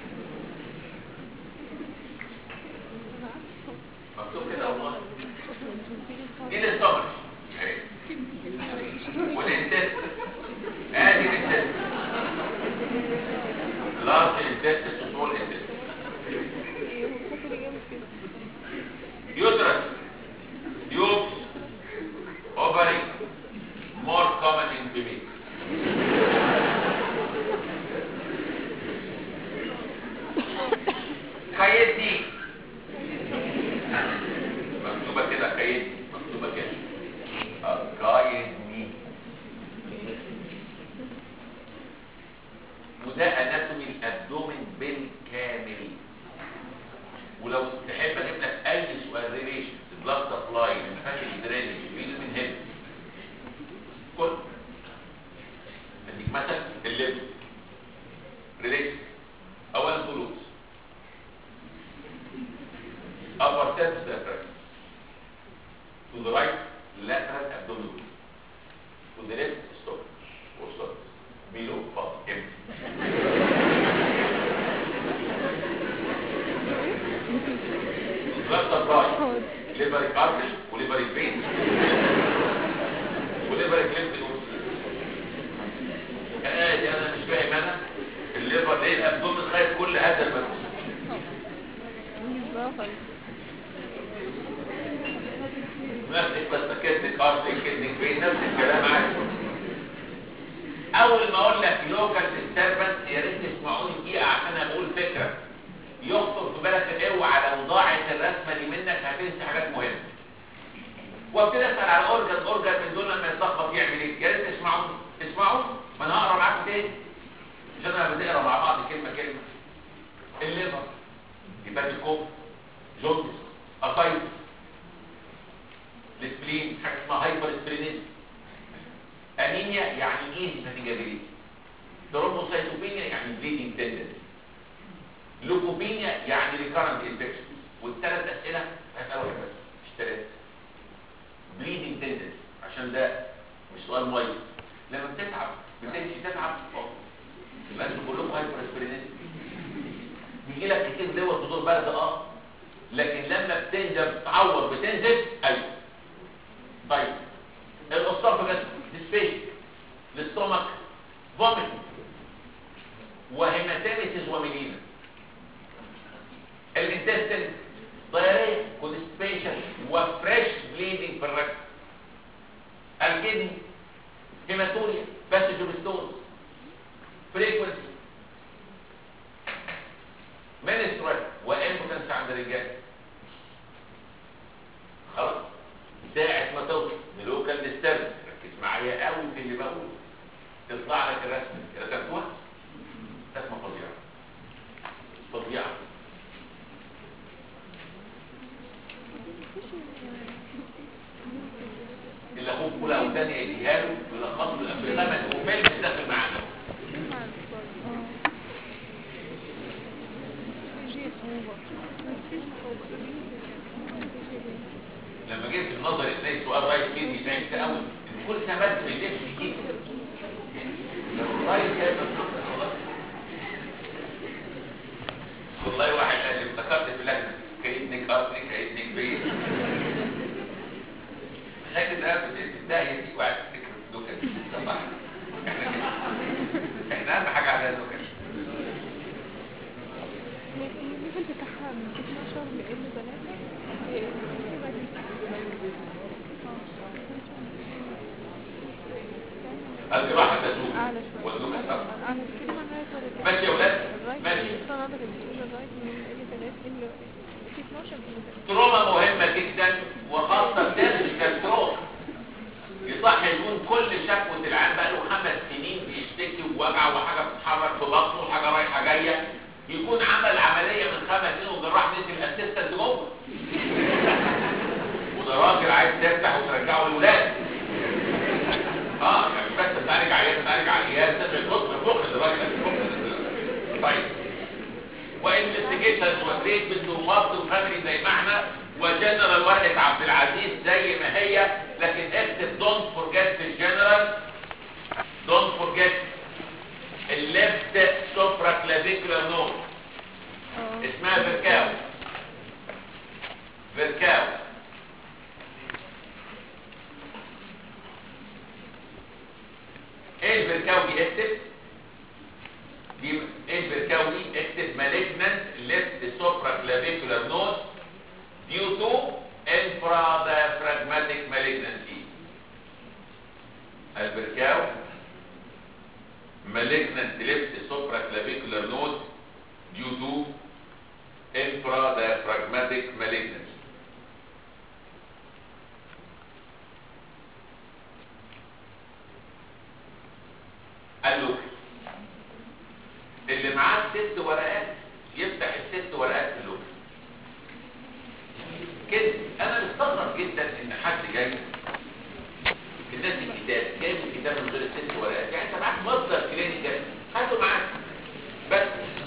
مكتوب كده والله دي الاستومك اهي والانتست ادي الانتست لارج انتست وسمول انتست uterus tubes ovary more common in female خيط دي مكتوبة كده خيط مكتوبة كده قايد دي وده اناتومي الابدومين بالكامل ولو تحب اجيب لك اي سؤال ريليشن بلاد سبلاي من فاشل درينج مين من هنا كل اديك مثلا الليفر ريليشن اولا فلوس upper surface diaphragm to the right lateral abdominal to the left stomach or stomach below fast empty blood supply liver artery وليفر vein وليفر lymph nodes ادي انا مش فاهم انا الليفر ليه الابدومين خايف كل هذا المجهود نفس بس كدنك ارضي كدنك بين نفس الكلام عادي اول ما اقول لك لوكال ديستربنس يا ريت تسمعوني دقيقه عشان انا بقول فكره يخطر في بالك اوعى لو ضاعت الرسمه دي منك هتنسى حاجات مهمه وابتدي اسال على اورجن اورجن من دول لما يتلخبط يعمل ايه يا ريت تسمعوني اسمعوني ما انا هقرا معاكم تاني عشان انا بنقرا مع بعض كلمه كلمه الليفر يبقى الكوب جوندس اسايتس السبلين حاجه اسمها هايبر سبلينيزم انيميا يعني ايه فاتيجابيليتي ثرومبوسايتوبينيا يعني بليدنج تندنسي لوكوبينيا يعني ريكارنت انفكشن والثلاث اسئله هسال واحد بس مش ثلاثه بليدنج تندنسي عشان ده مش سؤال مميز لما بتتعب بتمشي تتعب اه يبقى انتوا كلكم هايبر سبلينيزم بيجي لك كتير دوت ودور برد اه لكن لما بتنزل تعور بتنزل ايوه طيب الاسطاف بس ديسبيش للستومك فوميت وهيماتيميسيس وميلينا الانتستين ضياريه كونستيبيشن وفريش بليدنج في الركب الكدني هيماتوريا بس جوبستوز فريكونسي منسترال وامبوتنس عند الرجال خلاص ساعة ما توصل لوكال ديستربنس ركز معايا قوي في اللي بقوله تطلع لك الرسمة رسمتوها رسمة فظيعة فظيعة اللي اخوك اولى او ثانيه يديها له يلخص له في خمس وفيلم داخل معانا لما جيت في النظر تلاقي سؤال رايت كيدني فاهم قوي ان كل سنه بس اللبس كيدني رايت كده النهارده كانت بتقول لغايه من ال 3 ال في 12 كيلو تروما مهمة جدا وخاصة سيرجيكال تروما يصح يكون كل شكوى العيان بقى له خمس سنين بيشتكي ووجع وحاجة بتتحرك في بطنه وحاجة رايحة جاية يكون عمل عملية من خمس سنين وجراح نسي الاسيستنت جوه وده راجل عايز تفتح وترجعه للولاد اه يعني بس تعالج عيان تعالج عيان تبقى فوق فوق الراجل فوق طيب وانفستيجيشن وتريتمنت ومارت وفاميلي زي ما احنا وجنرال ورقه عبد العزيز زي ما هي لكن اكتب دونت فورجيت في الجنرال دونت فورجيت الليفت سوبرا كلافيكولار نود اه اسمها فيركاو فيركاو ايه الفيركاو دي اكتب دي ايه الفيركاو دي اكتب malignant left supraclavicular node due to infradiaphragmatic malignancy الفيركاو malignant left supraclavicular node due to infradiaphragmatic malignancy قال له اللي معاه ست ورقات يفتح الست ورقات في اللوكس كده انا مستغرب جدا ان حد جاي الناس الكتاب جايب الكتاب من غير الست ورقات يعني انت معاك مصدر كلينيكال هاته معاك بس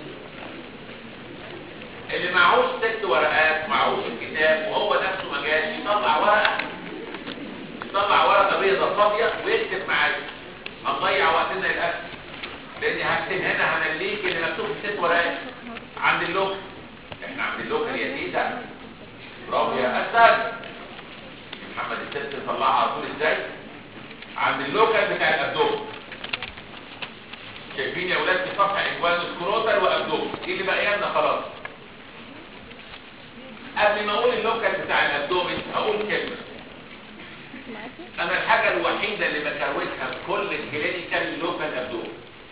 اللي معهوش ست ورقات معهوش الكتاب وهو نفسه ما جاش يطلع ورقه يطلع ورقه بيضاء فاضيه ويكتب معاك هنضيع وقتنا للاسف لاني هكتب هنا هنليك اللي مكتوب في ست ورقات عند اللوكل احنا عند اللوكل يا سيدة برافو يا اسد محمد الست نطلعها على طول ازاي عند اللوكل بتاع الابدوم شايفين يا ولاد في صفحه اجوان سكروتال وابدوم دي اللي بقى لنا خلاص قبل ما اقول اللوكل بتاع الابدومن اقول كلمه معاكي انا الحاجه الوحيده اللي بكروتها في كل الكلينيكال لوكال ابدومن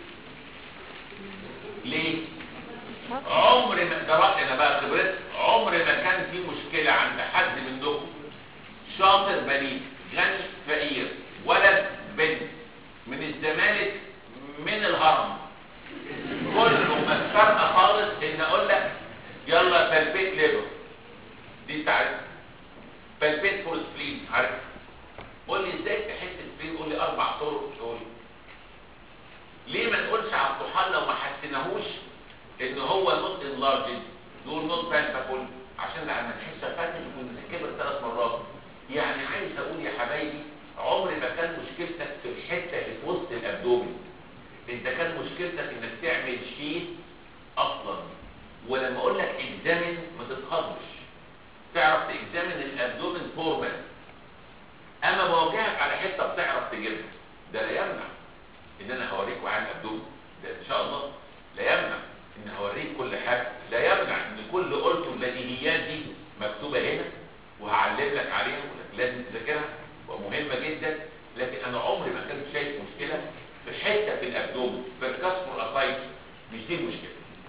ليه عمر ما ده رأيي انا بقى خبرت عمر ما كان في مشكله عند حد منكم شاطر بليد غني فقير ولد بنت من الزمالك من الهرم كله ما فارقه خالص ان اقول لك يلا تلبيت ليفر دي انت عارف تلبيت فور سبلين عارف قول لي ازاي تحس سبلين قول لي اربع طرق تقول لي ليه ما نقولش على الطحال لو ما حسناهوش ان هو نوت انلارجد نقول نوت بالفابول عشان لما نحس فاتح يكون كبر ثلاث مرات يعني عايز اقول يا حبايبي عمر ما كان مشكلتك في الحته اللي في وسط الابدومن انت كان مشكلتك انك تعمل شيء اصلا ولما اقول لك اكزامن ما تتخضش تعرف تكزامن الابدومن فورمال اما بواجهك على حته بتعرف تجيبها ده لا يمنع ان انا هوريك وعن الابدومن ده ان شاء الله لا يمنع ان هوريك كل حاجه لا يمنع ان كل قلت البديهيات دي مكتوبه هنا وهعلم لك عليها ولك لازم تذاكرها ومهمه جدا لكن انا عمري ما كنت شايف مشكله في حته في الابدومن في الكاسبر اسايت مش دي المشكله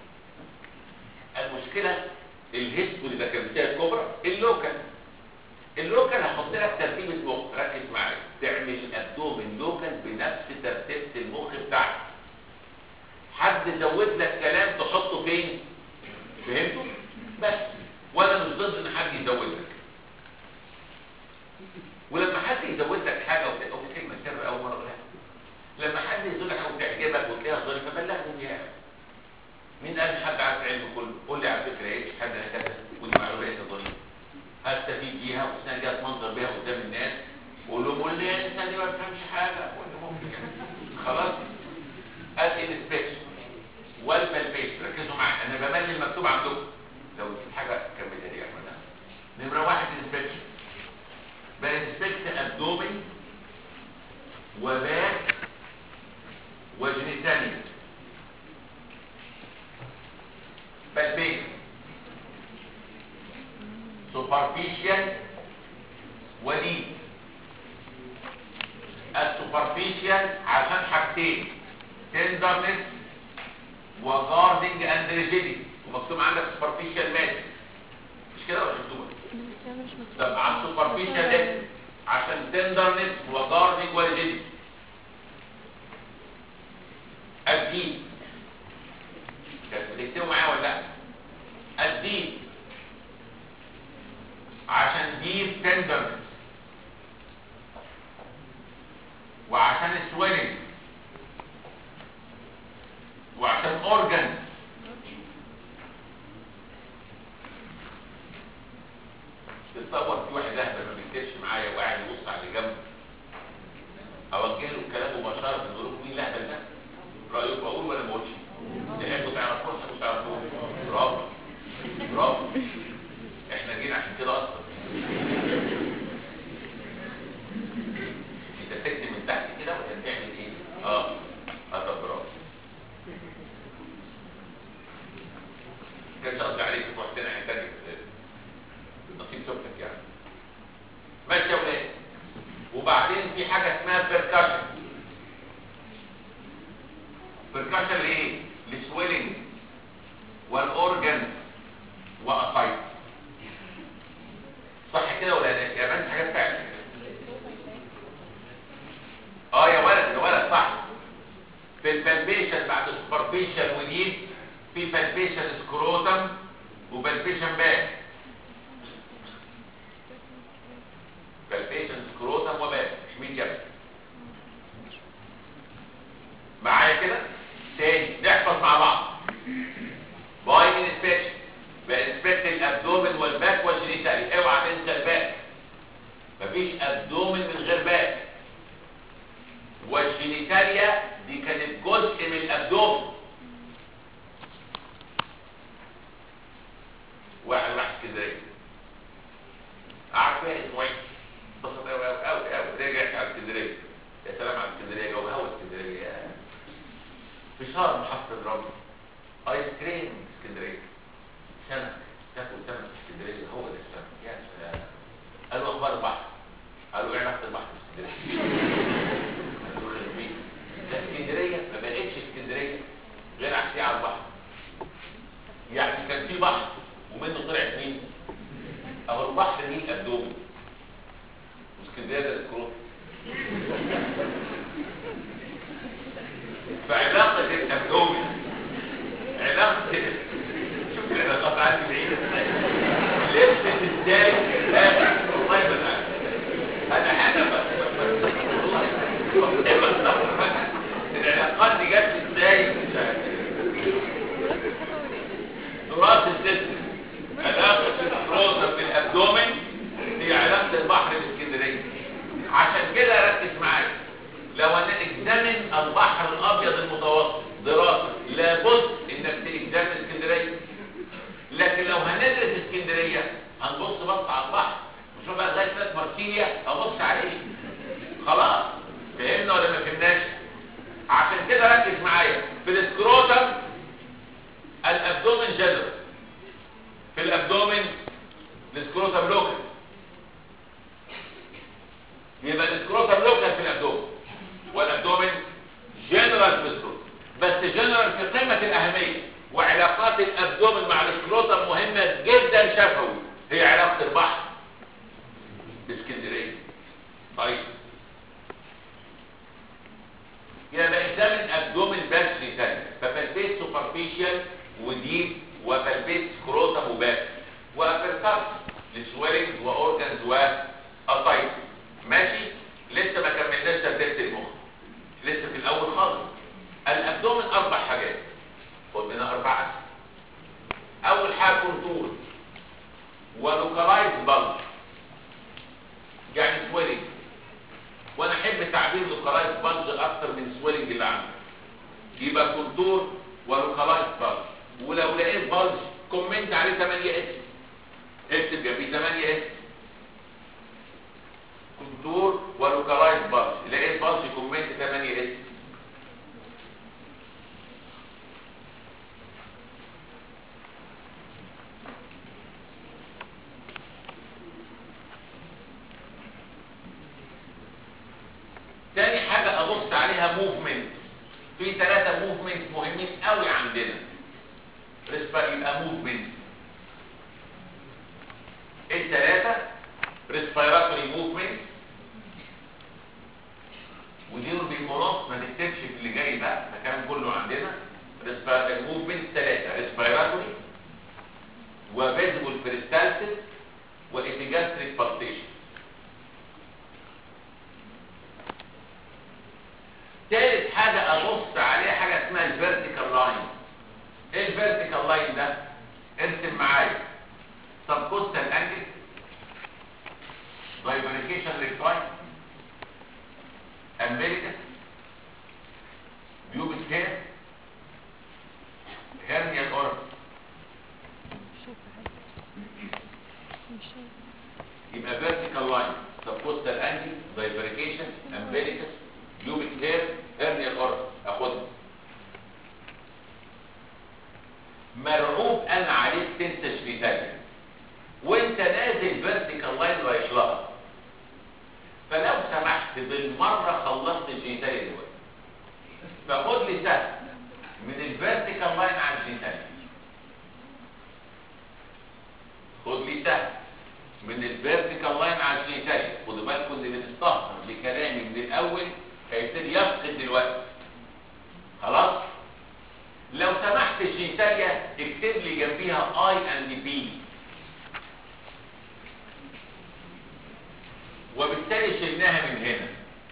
المشكله الهيستوري ده كان فيها الكبرى اللوكال اللوكال هحط لك ترتيبه مخ ركز معايا تعمل الابدومن لوكال بنفس ترتيبه المخ بتاعك حد زود لك كلام تحطه فين فهمتوا بس وانا مش ضد ان حد يزود لك ولما حد يزود لك حاجه وتبقى كلمه سر اول مره اقولها لما حد يزود لك حاجه وتعجبك وتلاقيها ظريفه بلغني بيها مين قال حد عارف العلم كله قول لي على فكره ايه حد هكذا ودي معلومات ظريفه هستفيد بيها والسنه دي اتمنظر بيها قدام الناس واقول لهم قول لي يا السنه دي ما بفهمش حاجه اقول لهم خلاص الانسبكشن والبالبيشن ركزوا معايا انا بملي المكتوب عندكم لو في حاجه كملها لي يا احمد نمره واحد انسبكشن بانسبكت ابدومن وباك وجنتانيا بالبيشن سوبرفيشال وديب السوبرفيشال عشان حاجتين تندرنس وجاردنج اند ريجيدي ومكتوب عندك سوبرفيشال ماس مش كده ولا مكتوبه بس انا مش مكتوب طب على السوبرفيشال ليفل عشان تندرنس وجاردنج وريجيدي الدين كانت بتكتبوا معايا ولا لا الدين عشان ديب تندرنس وعشان سويلنج وعشان اورجن تتصور في واحد اهبل ما بيكتبش معايا وقاعد يبص على اللي جنبه اوجه له الكلام مباشره نقول له مين الاهبل ده؟ رايك بقول ولا ما اقولش؟ تحبوا تعرفوه تحبوا تعرفوه برافو برافو احنا جينا عشان كده اصلا انت تكتب من تحت كده ولا تعمل ايه؟ اه اه طب برافو كانش قصدي عليك تروح تاني تاني نصيب زوجتك يعني ماشي يا ولاد وبعدين في حاجه اسمها بيركاشن بيركاشن لايه؟ لسويلنج والاورجن واسايت صح كده ولا لا؟ يا بنت حاجات فعلا اه يا ولد يا ولد صح في البالبيشن بعد السوبرفيشال وديب في بالبيشن سكروتم وبالبيشن باك بالبيشن سكروتم وباك مش مين جنب معايا كده تاني نحفظ مع بعض باي انسبكشن بانسبكت الابدومن والباك والجينيتالي اوعى تنسى الباك مفيش ابدومن من غير باك والجينيتاليا دي كانت جزء من الابدومن واحد راح اسكندريه قعد فيها اسبوعين انبسط قوي قوي قوي قوي رجع على اسكندريه يا سلام على اسكندريه جو هوا اسكندريه يا في شهر محطه رمل ايس كريم اسكندريه سمك تاكل سمك في اسكندريه هو ده السمك يا سلام قالوا اخبار البحر قالوا ايه علاقه البحر باسكندريه قالوا خير بيه ده اسكندريه ما بقتش اسكندريه غير عشان على البحر يعني كان في بحر ومنه طلعت مين اهو البحر مين ابدومن واسكندريه ده الكروب فعلاقه الابدومن علاقه شوف العلاقات عندي بعيده ازاي لبست ازاي الله يبارك انا حاجه العلاقات دي جت ازاي مش عارف تراث الجسم علاقة الفروزة في الابدومن هي علاقة البحر باسكندرية عشان كده ركز معايا لو انا اكزامن البحر الابيض المتوسط دراسة لابد انك تكزامن اسكندرية لكن لو هندرس اسكندرية هنبص بص على البحر مش بقى لغاية ناس مارسيليا ابص عليه خلاص فهمنا ولا ما فهمناش عشان كده ركز معايا في الاسكروتم الابدومن جنرال في الابدومن السكروتم لوكال يبقى السكروتم لوكال في الابدومن والابدومن جنرال في السكروتم بس جنرال في قمه الاهميه وعلاقات الابدومن مع السكروتم مهمه جدا شفوي هي علاقه البحر باسكندريه طيب يبقى اكزامن ابدومن بس تاني فبالبيت سوبرفيشال وديب وبالبيت سكروتم وباك وابركاس لسويلنج واورجنز واسايت ماشي لسه ما كملناش ترتيب المخ لسه في الاول خالص الابدومن اربع حاجات خد منها اربعه اول حاجه كونتور ولوكالايز بلج يعني سويلنج وانا احب تعبير لوكالايز بلج اكتر من سويلنج اللي عندك يبقى كونتور ولوكالايز بلج ولو لقيت بلج كومنت عليه 8 اس اكتب جنبيه 8 اس كونتور ولوكالايز بلج لقيت بلج كومنت 8 اس تاني حاجة ابص عليها موفمنت في ثلاثة موفمنت مهمين قوي عندنا ريسبا يبقى موفمنت الثلاثه ريسبيراتوري موفمنت ودي بالمناص ما نكتبش في اللي جاي بقى الكلام كله عندنا موفمنت ثلاثه ريسبيراتوري وفيزيبل بريستالسيس وإبيجاستريك بالتيشن ثالث حاجة أبص عليها حاجة اسمها الفيرتيكال لاين ايه الفيرتيكال لاين ده؟ ارسم معايا سبكوستال انجل دايفريكيشن ريكتاين امبيليكس بيوبك هير هيرنيا اورس مش شايفة حاجة مش شايفة يبقى vertical line subcostal angle bifurcation umbilicus pubic hair hernial orifice اخدها مرعوب انا عليك تنسى شريتاجة وانت نازل vertical line رايح لها فلو سمحت بالمرة خلصت الجينيتاليا دلوقتي فخد لي سهم من الفيرتيكال لاين على الجينيتاليا خد لي سهم من الفيرتيكال لاين على الجينيتاليا خدوا بالكم اللي بتستهتر بكلامي من الاول هيبتدي يفقد دلوقتي خلاص لو سمحت الجينيتاليا اكتب لي جنبيها اي اند بي وبالتالي شلناها من هنا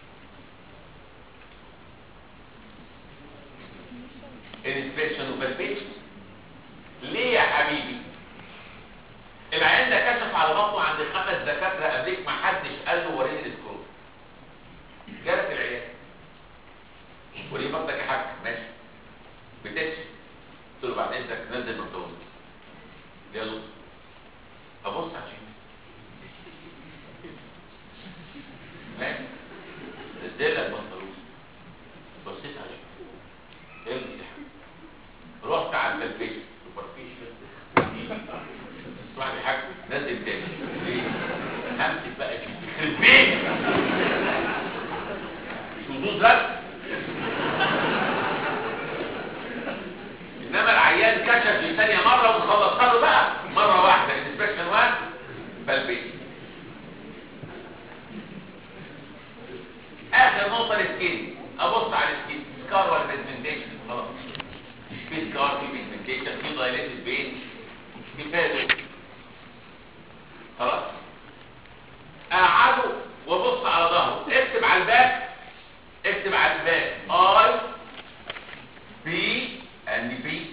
انسبكشن وفالبيشن ليه يا حبيبي العيان ده كشف على بطنه عند خمس دكاتره قبليك ما حدش قال له وريني السكروب جالك العيان وريني بطنك يا حاج ماشي بتكشف قلت له بعد اذنك نزل بنطلون يلا ابص على الشيء ماشي نزل لك بنطلون بصيت على الشيء ايه اللي يا حاج رحت على البيت سوبرفيشال اسمعني يا حاج نزل تاني ليه؟ همسك بقى في يخرب بيت شذوذ رد انما العيان كشف في ثانيه مره وخلصها له بقى مره واحده انسبكشن واحد فالبيت اخر نقطه السكين ابص على السكين سكار ولا بيزمنتيشن خلاص في سكار في بيزمنتيشن في دايليتد بين في فازو خلاص اقعده وابص على ظهره اكتب على الباك اكتب على الباك اي بي اند بي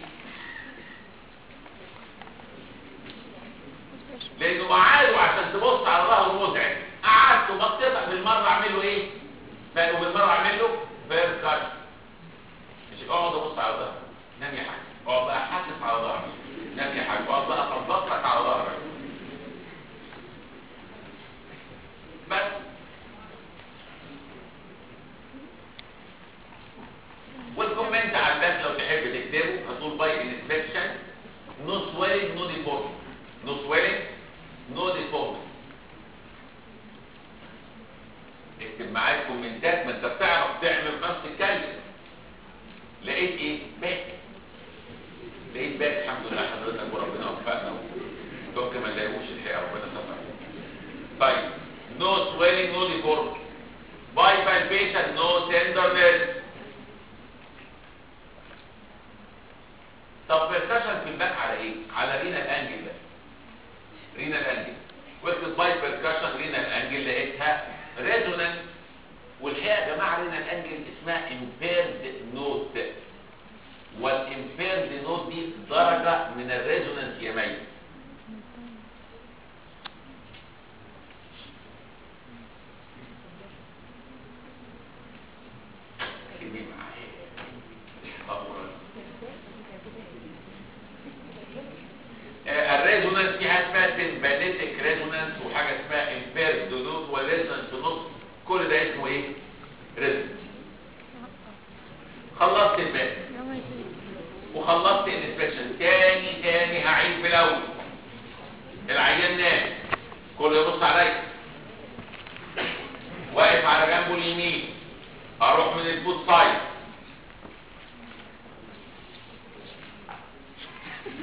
لانه معاده عشان تبص على ظهره مزعج قعدت وبصيت بالمره اعمل له ايه ف- وبالمره اعمل له فيركاش مش اقعد ابص على ظهره نام يا حاج اقعد بقى حاسس على ظهرك نام يا حاج اقعد بقى اخبط لك على ظهرك بس والكومنت على الباك لو تحب تكتبه هتقول باي انسبكشن نو سويلنج نو ديفورم نو سويلنج نو ديفورم اكتب معاك كومنتات ما انت بتعرف تعمل نفس تتكلم لقيت ايه باك لقيت باك الحمد لله حضرتك وربنا وفقنا دول ما نلاقيهوش الحقيقه ربنا ستر طيب no swelling no deformity by palpation no tenderness طب percussion في الباك على ايه على رينال انجل ده رينال انجل واكتب باي percussion رينال انجل لقيتها ريزونانس والحقيقه يا جماعه رينال انجل اسمها impaired note والimpaired note دي درجه من الريزونانس يا مي كلمة معايا أمرا. آه، الريزونانس في حاجه اسمها سيمبانيتك ريزونانس وحاجه اسمها امبيرد نوت والريزونانس في النص كل ده اسمه ايه؟ ريزونانس خلصت الباقي وخلصت الانسبكشن تاني تاني هعيد في الاول العيان نام كله يبص عليا واقف على جنبه اليمين اروح من الفوت سايد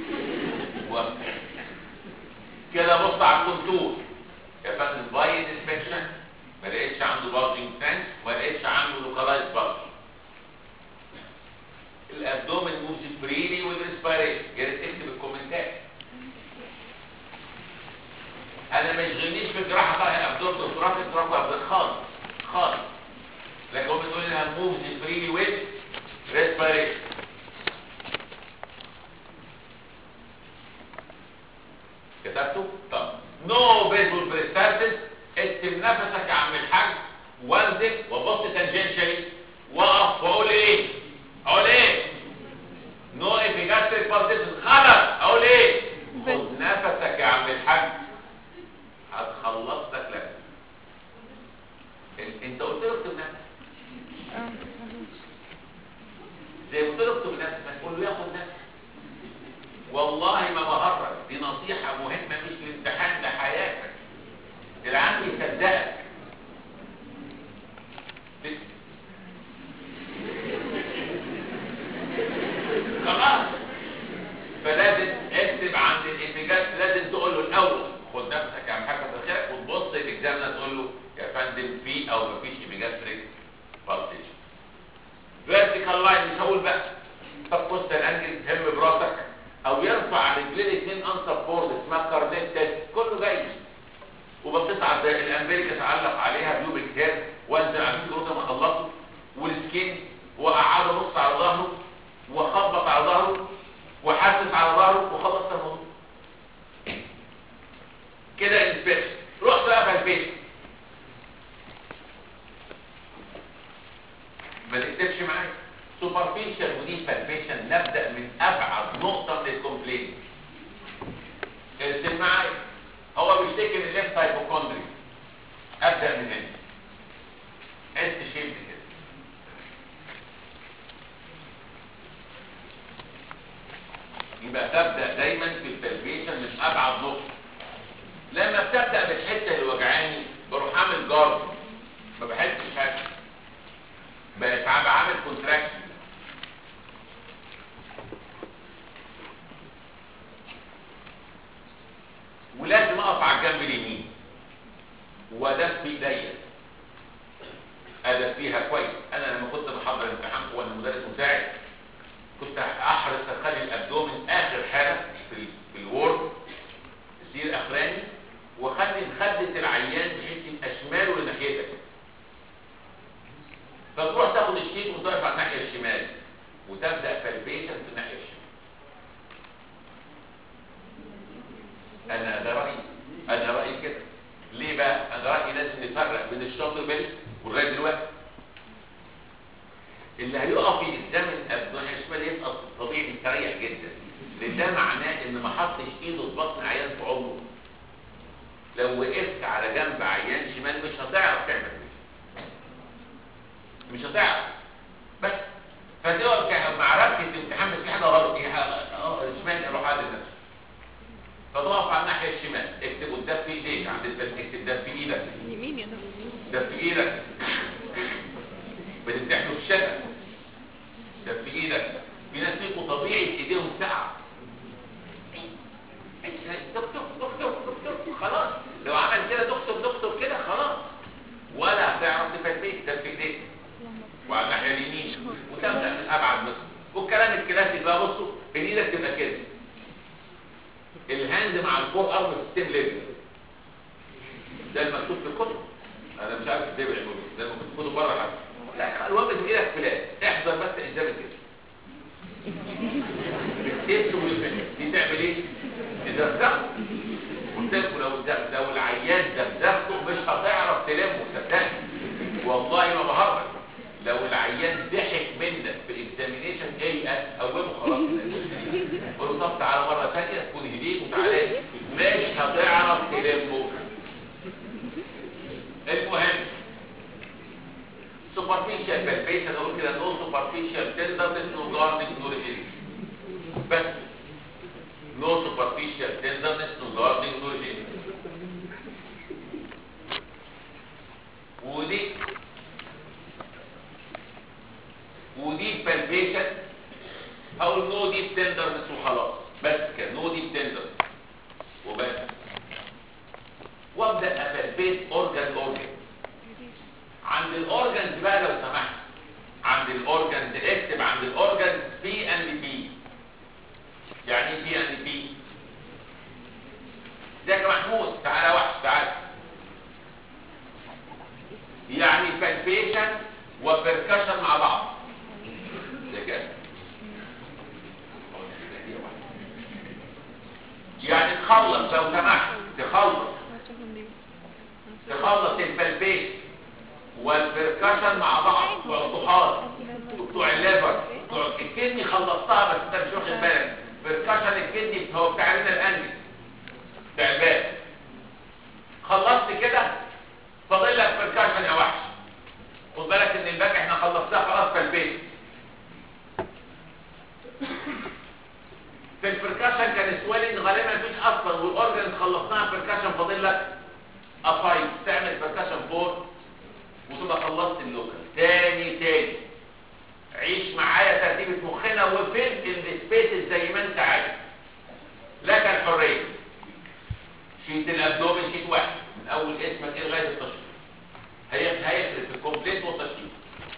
كتبته طب نو فيزول بريستاسيس اكتب نفسك يا عم الحاج وانزل وبص تانجنشالي وقف واقول ايه اقول ايه نو ابيجاستريك بارتيشن غلط اقول ايه خد نفسك يا عم الحاج هتخلص لك لك ال- انت قلت له اكتب نفسك اه خلاص. زي ما قلت له اكتب نفسك تقول له ياخد نفسك والله ما بهرج دي نصيحة مهمة مش لامتحان ده حياتك العام يصدقك خلاص فلازم اكتب عند الانتجاز لازم تقول له الاول خد نفسك يا عم حاجه في الخير وتبص الاكزامنا تقول له يا فندم في او مفيش ايبيجاستريك بالتيشن فيرتيكال لاين مش هقول بقى طب بص الانجل تهم براسك او يرفع رجلين الاثنين انسب بورد اسمها كارنيت تيست كله جاي وبصيت على الامريكا اتعلق عليها بيوبك هير وانزل على الجروده ما خلصه والسكين واقعده نص على ظهره وخبط على ظهره وحسس على ظهره وخلصت الموضوع كده انسبكشن رحت بقى في البيت ما تكتبش معايا سوبرفيشال ودي بالبيشن نبدا من ابعد نقطه من الكومبلين ارسم معايا هو بيشتكي من الليفت هايبوكوندري ابدا من هنا اس شيب كده يبقى تبدا دايما في البلبيشن من ابعد نقطه لما بتبدا بالحته اللي وجعاني بروح عامل جارد ما بحسش حاجه بقيت عامل عامل كونتراكشن ولازم اقف على الجنب اليمين وادف بايديا ادف فيها كويس انا لما كنت بحضر امتحان وانا مدرس مساعد كنت احرص اخلي الابدومن اخر حاجه في ال- في الورد السير الاخراني واخلي مخده العيان بحيث يبقى شماله لناحيتك فتروح تاخد الشيك وتقف على الناحيه الشمال وتبدا فالبيشن في الناحيه الشمال انا ده رايي انا رايي كده ليه بقى انا رايي لازم نفرق بين الشاطر بيلي ولغايه دلوقتي اللي هيقف يتزامن الناحيه الشمال يبقى طبيعي مستريح جدا لان ده معناه ان ما حطش ايده في بطن عيان في عمره لو وقفت على جنب عيان شمال مش هتعرف تعمل كده مش هتعرف بس فتقف ك- مع ركز الامتحان بس في حاجه غلط هي حاجة- اه الشمال يروح عادل نفسه فتقف على الناحيه الشمال اكتب قدام في ايديك عند البس اكتب ده في ايدك يمين يا دكتور ده في ايدك بتمتحنوا في الشتاء ده في ايدك في ناس فيكم طبيعي في ايديهم ساعه دكتور دكتور دكتور خلاص لو عمل كده دكتور دكتور كده خلاص ولا هتعرف تفتيك ده في ايديك وعلى الناحيه اليمين وتبدا من ابعد مصر والكلام الكلاسيك بقى بصوا ان ايدك تبقى كده الهاند مع الفور ارم ستيم ليفل ده المكتوب في الكتب انا مش عارف ازاي بيعملوا ده المكتوب في الكتب بره حتى لا الوقت في ايدك فلات احضر بس اجابه كده بتكتب ويفهم دي تعمل ايه؟ تدغدغه قلت لكم لو ده- لو العيان دغدغته مش هتعرف تلمه صدقني والله ما بهرج لو العيان ضحك منك في الاكزامينيشن اي قومه خلاص قول له طب تعالى مره ثانيه تكون هديك وتعالى لي. مش هتعرف تلمه المهم superficial palpation اقول كده no superficial tenderness no guarding no rigidity بس no superficial tenderness no guarding no rigidity ودي ودي palpation هقول no deep tenderness وخلاص بس كده no deep tenderness وبس وابدا ابلبيت اورجان اورجان عند الاورجنز بقى لو سمحت عند الاورجنز اكتب عند الاورجنز بي اند بي يعني ايه بي اند بي تخلص لو سمحت تخلص تخلص البلبيت والبركشن مع بعض بتوع الضحات بتوع الليفر بتوع الكدني خلصتها بس انت مش واخد بالك بركشن الكدني هو بتاع لنا الانجل بتاع الباب خلصت كده فاضل لك بركشن يا وحش خد بالك ان الباك احنا خلصناه خلاص في البيت في البركشن كان سويلنج غالبا مفيش اصلا والاورجن خلصناها بركشن فاضل لك افايف تعمل بركشن فور وتبقى خلصت اللوكال تاني تاني عيش معايا ترتيبة مخنا وفين السبيسز زي ما انت عايز لك الحرية شيت الابدومين شيت واحد من اول اسمك ايه لغاية التشخيص هي- هيفرق في الكومبليت والتشخيص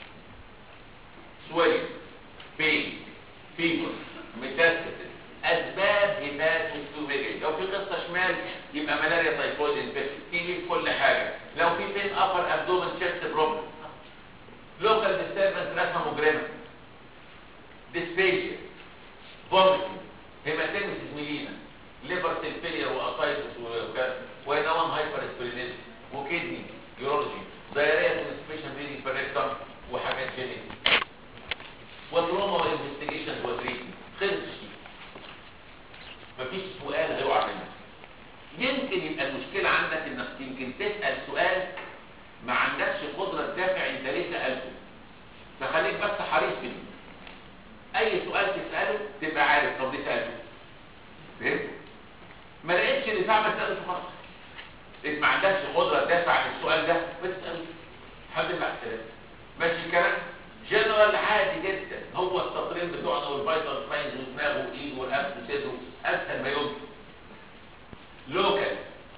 سويلنج بين فيبر ميتاستاسيس اسباب هيباتوفيجي لو في قصه شمال يبقى ملاريا تايفويد انفكشن تيجي في كل حاجه لو في بين ابر ابدومن شيست بروبلم لوكال ديستربنس رسمه مجرمه ديسبيجيا فوميتنج هيماتيمسيس ميلينا ليفر سيل فيلير واسايتس وينوان هايبر اسبرينيزم وكدني يورولوجي دايريا كونستيبيشن بيدنج بريكتم وحاجات جينيتك وتروما وانفستيجيشنز وتريتمنت خلص شيء مفيش سؤال هيقع منك يمكن يبقى المشكلة عندك انك يمكن تسأل سؤال ما عندكش قدرة تدافع انت ليه سألته فخليك بس حريص فيه اي سؤال تسأله تبقى عارف طب ليه سألته فهمت؟ ما لقيتش دفاع ما تسألوش خلاص انت ما عندكش قدرة تدافع عن السؤال ده ما تسألوش الحمد لله على السلامة ماشي الكلام جنرال عادي جدا هو السطرين بتوعنا والفيتال ساينز ودماغه وايده والانف وصدره اسهل ما يمكن لوكال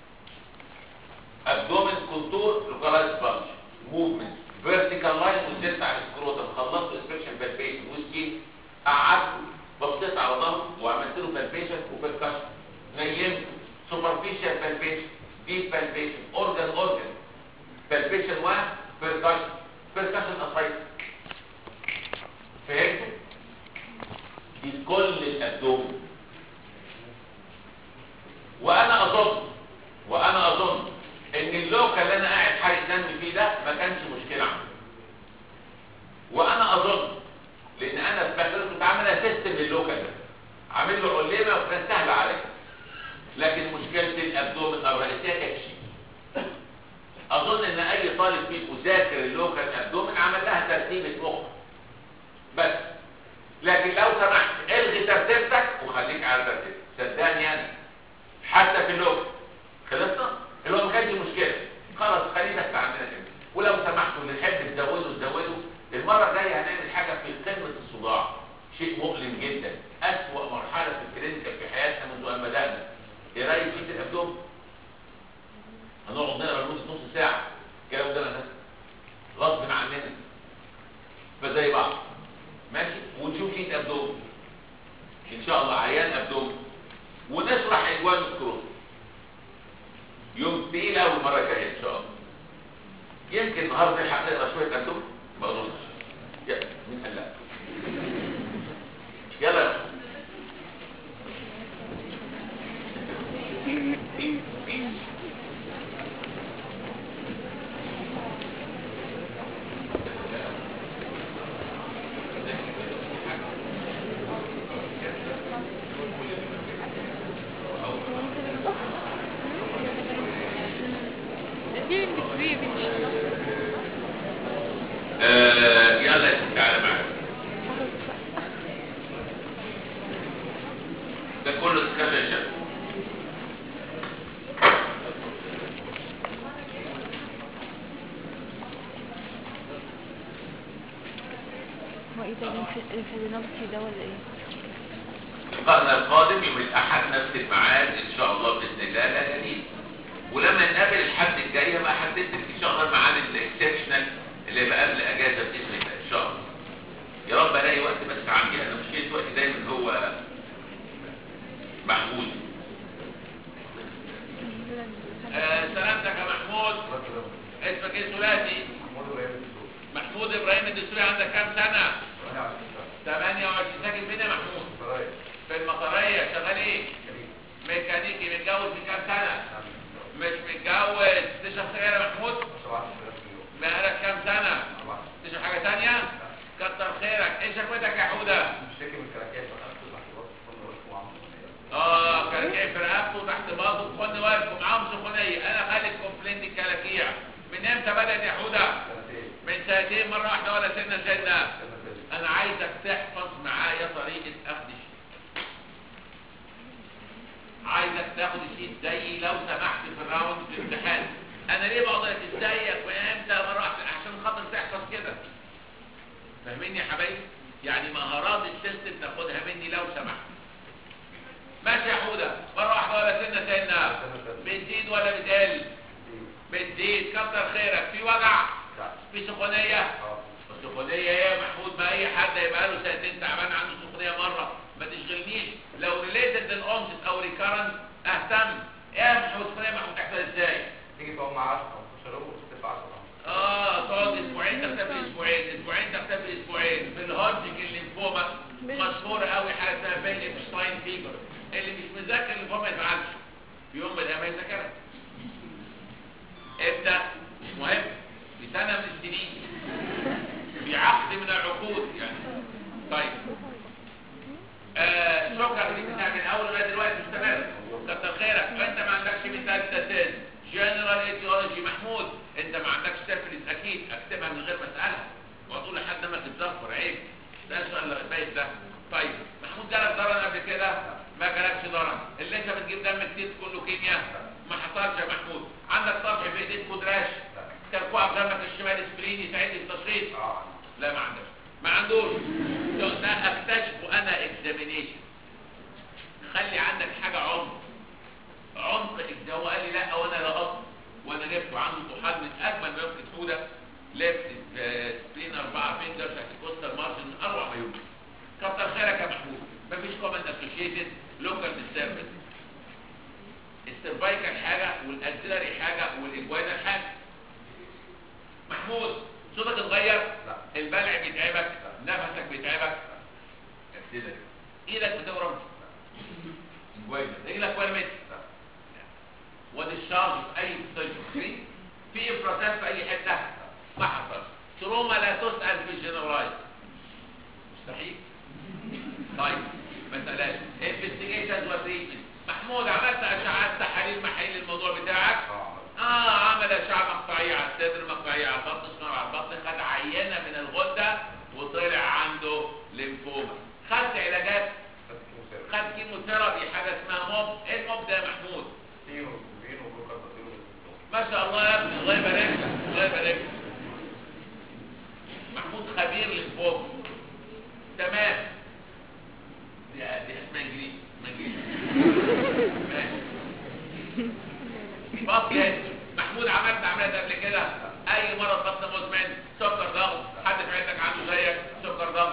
ابدومين كونتور لوكالايز بانش موفمنت فيرتيكال لاين ونزلت على السكروتم خلصت اسبريشن بالبيشن وسكين قعدت بصيت على ظهره وعملت له بالبيشن وبالكشف نيمته سوبرفيشال بالبيشن ديب بالبيشن اورجان اورجان بالبيشن واحد بيركشن بيركشن اسايد فهمت دي كل الابدومين وانا اظن وانا اظن ان اللوكال اللي انا قاعد حارق دم فيه ده ما كانش مشكله عنده وانا اظن لان انا في بكالوريوس كنت عامل سيستم للوكال ده عامل له علمه وكان سهل عليا لكن مشكله الابدومين الرئيسيه كانت شيء اظن ان اي طالب فيكم ذاكر اللوكال ابدومين عمل لها ترتيبه مخ بس لكن لو سمحت الغي ترتيبتك وخليك على ترتيبك صدقني انا حتى في اللغه خلصنا اللي هو ما كانش مشكله خلاص خليه بس عندنا كده ولو سمحتوا اللي يحب تزودوا تزودوا المره الجايه هنعمل حاجه في قمه الصداع شيء مؤلم جدا اسوأ مرحله في الكلينيكال في حياتنا منذ ان بدانا قرايه شيت الابدوم هنقعد نقرا لمده نص ساعه الكلام ده انا غصب عننا فزي بعض ماشي ونشوف شيت ابدوم ان شاء الله عيان ابدوم ونشرح اجوان الكروت يوم تقيل قوي المره الجايه ان شاء الله يمكن النهارده نلحق نقرا شويه ابدوم ما اظنش يلا مين قال لا يلا يا أخوان. دي بكبير مش آه، يلا يا ستي تعالى معايا ده كله سكاشن هو ايه ده الفيدينوبتي ده ولا ايه؟ لقائنا القادم يوم الاحد نفس الميعاد ان شاء الله باذن الله لا جديد ولما نقابل الحد الجاي هبقى حددت لك ان شاء الله الميعاد الاكسبشنال اللي يبقى قبل اجازه باذن الله ان شاء الله يا رب الاقي وقت بس عندي انا مشكله وقتي دايما هو محدود آه سلامتك يا محمود اسمك ايه ثلاثي محمود ابراهيم الدسوقي عندك كام سنه 28 ساكن فين يا محمود في المطريه شغال ايه ميكانيكي متجوز ازاي انا خالد كومبلين دي كلاكيع من امتى بدات يا حوده سنتين من سنتين مره واحده ولا سنه سنه سنة سنة انا عايزك تحفظ معايا طريقه اخذ الشيت عايزك تاخد الشيت زي لو سمحت في الراوند في الامتحان انا ليه بقول لك ازيك وامتى مره واحده عشان خاطر تحفظ كده فاهميني يا حبايبي يعني مهارات السيستم تاخدها مني لو سمحت ماشي يا حوده مره واحده ولا سنه سنه بتزيد ولا بتقل بتزيد كتر خيرك في وجع في سخونيه اه السخونية ايه يا محمود ما اي حد هيبقى له سنتين تعبان عنده سخونية مرة ما تشغلنيش لو ريليتد للأونست او ريكارنت اهتم ايه يا محمود السخونية محمود تحصل ازاي؟ تيجي في ام 10 15 يوم وتختفي 10 اه تقعد اسبوعين تختفي اسبوعين اسبوعين تختفي اسبوعين في الهودجك الليمفوما مشهور قوي حاجة اسمها بين ابشتاين فيبر اللي مش مذاكر الليمفوما ما يزعلش في يوم من الايام هيذاكرها امتى؟ مش مهم في سنة من السنين في عقد من العقود يعني طيب آه شكرا دي بتاع من اول لغايه دلوقتي مستمر كتر خيرك انت ما عندكش مثال تسال جنرال ايديولوجي محمود انت ما عندكش سيفلس اكيد اكتبها من غير ما اسالها واقول لحد ما تتذكر عيب ده السؤال البايت ده طيب محمود جالك ضرر قبل كده ما جالكش ضرر اللي انت بتجيب دم كتير كله كيمياء ما حصلش يا محمود عندك طرح في ايديك كدراش تركوع في دمك الشمال سبرين يساعد التشخيص اه لا ما عندوش ما عندوش ده اكتشفه انا اكزامينيشن خلي عندك حاجه عمق عمق إكس- هو قال لي لا وانا لقطت وانا جبته عنده طحال من اجمل ما يمكن سودا ليفت سبين اربعه فينجر تحت الكوستال مارجن من اروع ما يمكن كتر خيرك يا محمود مفيش كومنت اسوشيتد لوكال ديستربنس السيرفايكال حاجه والاكسلري حاجه والاجوانال حاجه محمود صوتك اتغير لا البلع بيتعبك نفسك بيتعبك ابتدى ايدك بتورم كويس رجلك ورمت لا والشارج في اي بوزيشن في افرازات في اي حته ما حصلش تروما لا تسال في الجنرالايز مستحيل طيب ما تقلقش انفستيجيشنز وتريتمنت محمود عملت اشعات تحاليل محاليل الموضوع بتاعك اه اه عمل اشعه مقطعيه على الصدر مقطعيه على البطن اسمها على البطن خد عينه من الغده وطلع عنده ليمفوما خدت علاجات خدت كيموثيرابي خد كيموثيرابي حاجه اسمها موب ايه الموب ده يا محمود تيرو وبين وبروكر بطيرو ما شاء الله يا ابني الله يبارك لك الله يبارك لك محمود خبير للفوق تمام دي دي اسمها انجليزي اسمها انجليزي ماشي بطن محمود عملت عمليات قبل كده اي مرض بطن مزمن سكر ضغط حد في عيلتك عنده زيك سكر ضغط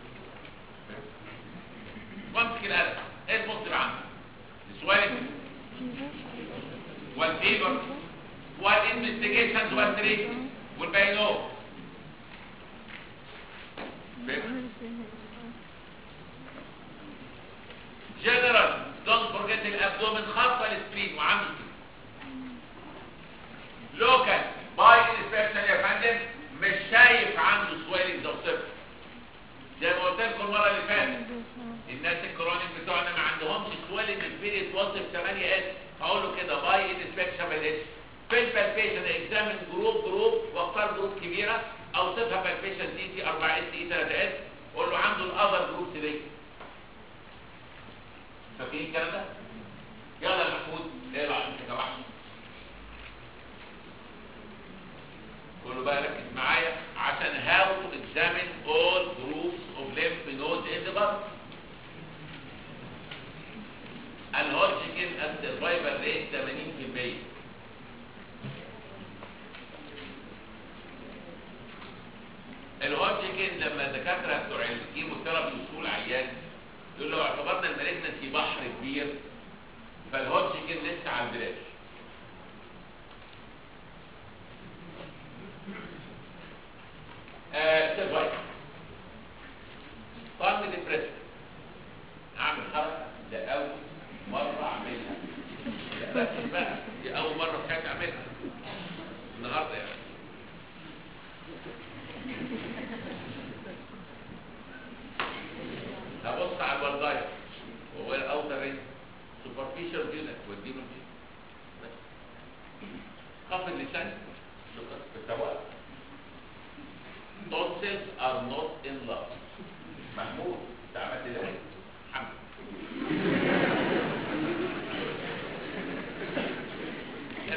وامسك القلم ايه البوست عنده السوالف والفيبر والانفستيجيشنز والتريتمنت والباقي نو جنرال دونت فورجيت الابدومن خاصه للسبرين وعنده لوكال باي انسبكشن يا فندم مش شايف عنده سويلنج او صفر زي ما قلت لكم المره اللي فاتت الناس الكرونيك بتوعنا ما عندهمش سويلنج البيريد وصف 8 اس هقول له كده باي انسبكشن بالاتش في البالبيشن اكزامن جروب جروب واختار جروب كبيره اوصفها بالبيشن دي سي 4 اس اي 3 اس قول له عنده الاذر جروب دي فاكرين الكلام ده؟ يلا يا محمود اقرا انت كوحش قول له بقى ركز معايا عشان how to examine all groups of lymph nodes in the body الهوجكن السرفايفل ريت 80% الهوجكن لما الدكاتره بتوع الكيموثيرابي وصول عيان يقول لو اعتبرنا المالجنسي بحر كبير فالهوجكن لسه على البلاش آه سيرفايفل طن ديبريشن اعمل حركه ده اول مره اعملها لا بس بقى دي اول مره في حياتي اعملها النهارده يعني هبص على الوالداير وهو الاوتر رينج سوبرفيشال يونت والدينو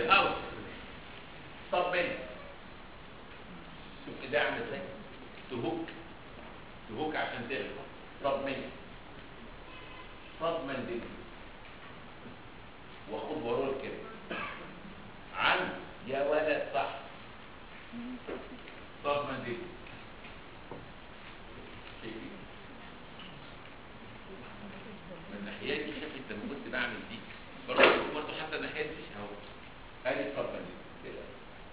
اوت طب من شوف كده عامل ازاي تهوك تهوك عشان تغلب طب من طب من دي وخد ورول كده عن يا ولد صح طب من دي شايفين من الناحيه دي شايف انت لما كنت بعمل دي برضه برضه حتى الناحيه دي اهو ادي طب من دي كده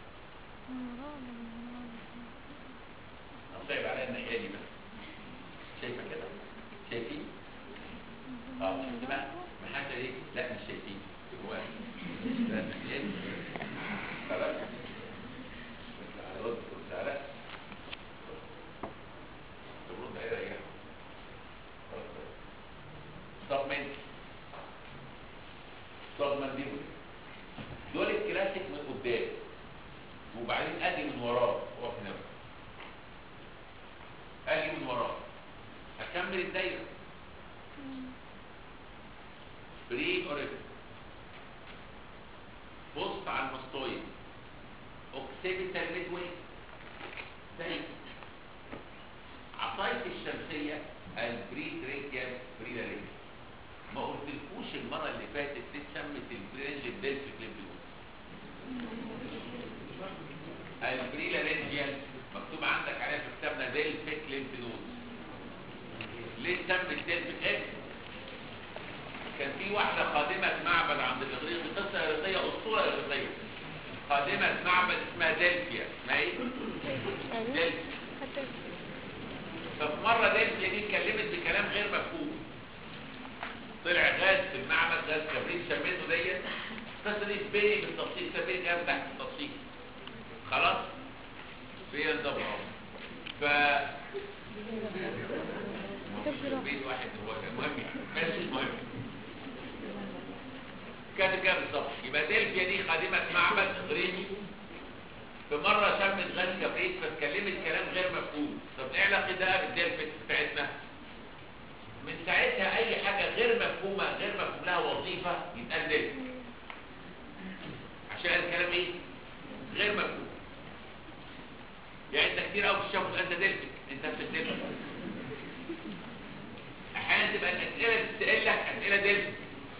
صعب عليا الناحيه دي بس شايفه كده شايفين اه شفت بقى ما حاجه ايه لا مش شايفين هو ده الناحيه دي خلاص بس على رد بص على ترد ايه يا طب من طب من دي دول الكلاسيك من قدام وبعدين اجي من وراه واقف هنا اجي من وراه اكمل الدايره بري اوريجن بوست على المستويد اوكسيبيتال ميدوي زي عصاية الشمسية البري تريكيال بري لارينج ما قلتلكوش المرة اللي فاتت ليه اتسمت البرينج الدلفيك ليمفيوز البري لارينجيال مكتوب عندك عليها في كتابنا دلفيك ليمفيوز ليه اتسمت دلفيك ايه؟ كان في واحدة خادمة معبد عند الإغريق قصة إغريقية أسطورة إغريقية خادمة معبد اسمها دلفيا اسمها إيه؟ دلفيا ففي مرة دلفيا دي اتكلمت بكلام غير مفهوم طلع غاز في المعبد غاز كبريت شميته ديت القصة دي بيني بالتفصيل سبيل جاب تحت التفصيل خلاص؟ فين ده بقى ف بين واحد هو المهم يعني مش مهم كانت كده بالظبط يبقى دلفيا دي خادمة معبد اغريقي في مرة شمت غاز كبريت فاتكلمت كلام غير مفهوم طب ايه علاقة ده بالدلفت بتاعتنا؟ من ساعتها اي حاجة غير مفهومة غير مفهوم لها وظيفة يتقال دلفت عشان الكلام ايه؟ غير مفهوم يعني انت كتير قوي في الشغل انت دلفت انت بتدلفت احيانا تبقى الاسئله تسال لك اسئله دلفت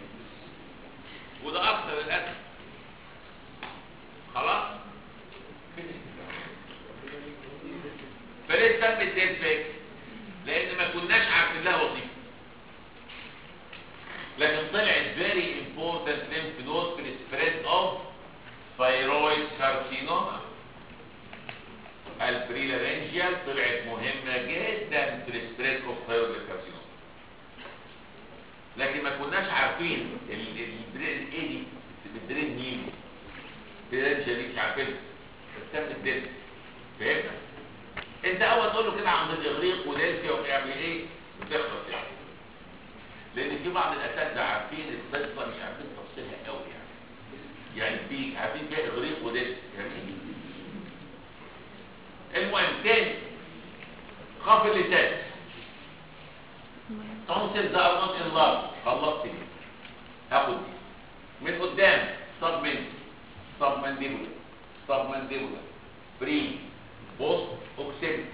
وده اكتر للاسف خلاص فليه سمت دلفت لان ما كناش عارفين لها وظيفه لكن طلعت very important lymph node في السبريد اوف ثايرويد كارسينوما البريلارنجيال طلعت مهمة جدا في السبريد اوف ثايرويد كارسينوما لكن ما كناش عارفين البرين ايه دي الدرين مين البريلارنجيال دي مش عارفينها بتسمى الدرين فهمنا انت اول تقول له كده عند الاغريق ودلفيا وبيعمل ايه بتخلص يعني لان في بعض الاساتذه عارفين القصه مش عارفين تفصيلها قوي يعني يعني في عارفين فيها اغريق ودلفيا يعني المهم تاني خف اللسان تونسلز ار نوت ان لاف خلصت دي هاخد دي من قدام سب من سب مانديبولا سب مانديبولا بري بوست اوكسيد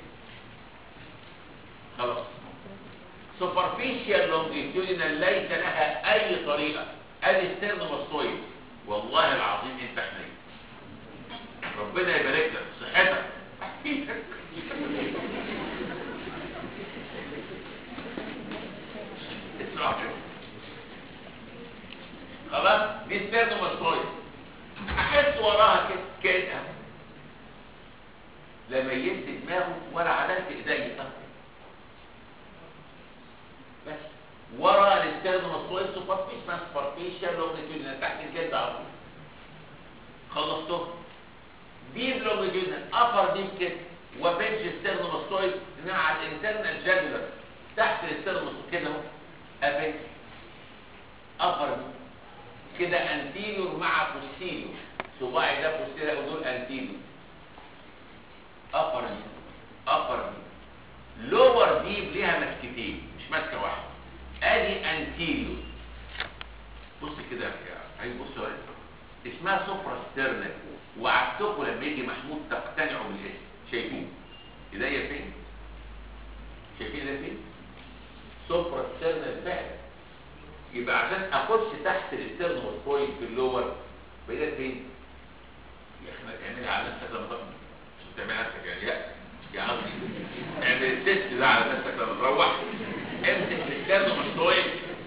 خلاص سوبرفيشال لونجيتيودينال ليس لها اي طريقه ادي ستيرنوماستويد والله العظيم انت حنين ربنا يبارك لك صحتك خلاص دي ستيرنوماستويد احس وراها كده كده لا ميزت دماغه ولا عدلت ايديا بس ورا الستيرنوماستويد سوبرفيش اسمها سوبرفيشال لونجيتيودينال تحت الجلد على طول خلصته ديب لونجيتيودينال ابر ديب كده وبنج ستيرنوماستويد انما على الانترنال جادولر تحت الستيرنوماستويد كده اهو ابنج ابر كده انتيريور مع بوستيريور صباعي ده بوستيريور ودول انتيريور ابر دي ابر دي لور ديب ليها مسكتين مش ماسكه واحده ادي انتيريور بص كده يا عايز بص ولا اسمها سوبرا ستيرنال وعدتكم لما يجي محمود تقتنعوا بالاسم شايفين ايديا فين شايفين ايديا فين سوبرا ستيرنال فعلا يبقى عشان اخش تحت الاسترنال بوينت في اللور بقيت فين يا اخي ما تعملها على نفسك لما تروح مش تعملها على نفسك يعني لا يا قصدي اعمل التست ده على نفسك لما تروح امسك الاسترنال بوينت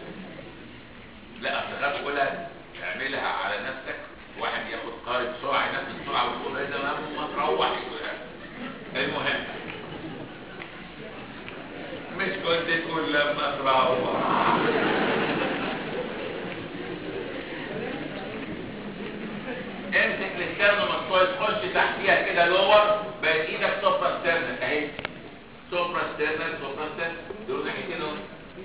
لا اصل خاف اقولها اعملها على نفسك واحد ياخد قارب بسرعه ينفذ بسرعه ويقول ايه ده ما ما تروح المهم مش كنت تقول لما تروح امسك السترنم الصوت تخش تحتيها كده لور بقت ايدك سوبرا سترنال اهي سوبرا سترنال سوبرا سترنال دول ناحيتين دول